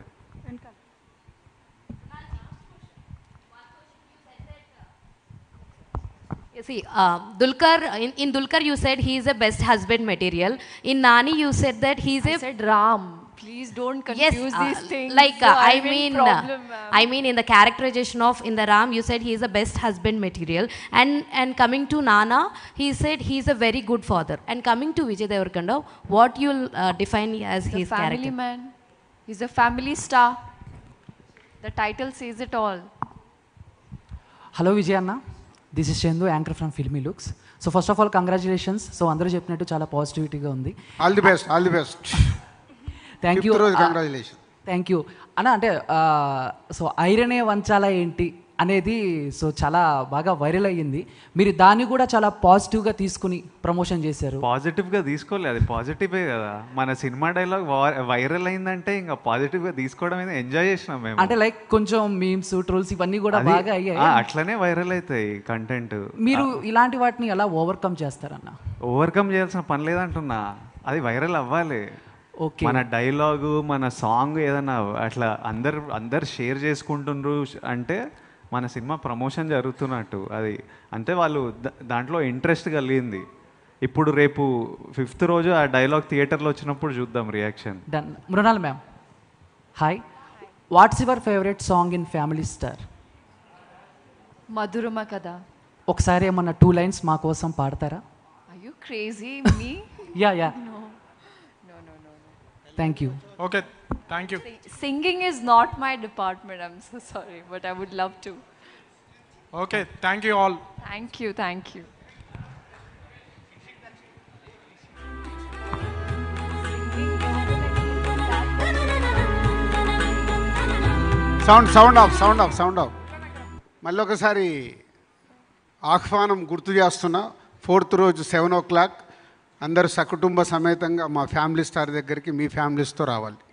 Speaker 22: You see, uh, Dulkar, in, in Dulkar you said he is a best husband material. In Nani you said that he's a...
Speaker 8: I said Ram. Please don't
Speaker 22: Yes,
Speaker 8: confuse
Speaker 22: uh,
Speaker 8: these things.
Speaker 22: like
Speaker 8: So
Speaker 22: uh, I
Speaker 8: I'm in
Speaker 22: mean,
Speaker 8: problem,
Speaker 22: uh,
Speaker 8: ma'am.
Speaker 22: I mean in the characterization of in the Ram, you said he is the best husband material, and and coming to Nana, he said he is a very good father. And coming to Vijay Devarkonda, what you'll uh, define as
Speaker 8: He's a
Speaker 22: his
Speaker 8: family
Speaker 22: character?
Speaker 8: man. He's a family star. The title says it all.
Speaker 4: Hello Vijay అన్న this is Chandu anchor from filmy looks so first of all congratulations so అందరూ చెప్పినట్టు చాలా పాజిటివిటీగా ఉంది
Speaker 2: all the best all the best
Speaker 4: thank you
Speaker 2: Fifth రోజు congratulations.
Speaker 4: Thank you అన్న అంటే so ఐరనే వంచాలా ఏంటి అనేది సో చాలా బాగా వైరల్ అయ్యింది మీరు దాన్ని కూడా చాలా పాజిటివ్గా తీసుకుని ప్రమోషన్ చేశారు
Speaker 5: పాజిటివ్గా తీసుకోలే అది పాజిటివే కదా మన సినిమా డైలాగ్ వైరల్ అయిందంటే ఇంకా పాజిటివ్గా తీసుకోవడం మీద ఎంజాయ్ చేసినాం మేము
Speaker 4: అంటే లైక్ కొంచెం మీమ్స్ ట్రోల్స్ ఇవన్నీ కూడా
Speaker 5: అది-
Speaker 4: బాగా
Speaker 5: ఆ,
Speaker 4: అయ్యాయి
Speaker 5: అట్లనే వైరల్ అవుతాయి కంటెంట్
Speaker 4: మీరు ఇలాంటి వాటిని ఎలా ఓవర్కమ్ చేస్తారన్న
Speaker 5: ఓవర్కమ్ చేయాల్సిన పని లేదంటున్నా అది వైరల్ అవ్వాలి
Speaker 4: Okay.
Speaker 5: మన డైలాగు మన సాంగ్ ఏదైనా అట్లా అందరు అందరు షేర్ చేసుకుంటుండ్రు అంటే మన సినిమా ప్రమోషన్ జరుగుతున్నట్టు అది అంటే వాళ్ళు ద- దాంట్లో ఇంట్రెస్ట్ కలిగింది ఇప్పుడు రేపు ఫిఫ్త్ రోజు ఆ డైలాగ్ థియేటర్లో వచ్చినప్పుడు చూద్దాం reaction
Speaker 4: done Mrunal ma'am hi what's your favourite song in family star
Speaker 8: Madhurama Kada.
Speaker 4: ఒకసారి ఏమన్నా టూ లైన్స్ మా కోసం పాడతారా
Speaker 8: Are you crazy? Me?
Speaker 4: Yeah yeah
Speaker 8: No.
Speaker 4: Thank you
Speaker 7: Okay, thank you.
Speaker 8: Singing is not my department. I'm so sorry, but I would love to.
Speaker 7: Okay, thank you all.
Speaker 8: Thank you, thank you.
Speaker 2: Sound sound off sound off sound off మళ్ళీ ఒకసారి ఆహ్వానం గుర్తు చేస్తున్నా fourth రోజు seven ఓ clock అందరూ సకుటుంబ సమేతంగా మా family star దగ్గరికి మీ ఫ్యామిలీస్తో రావాలి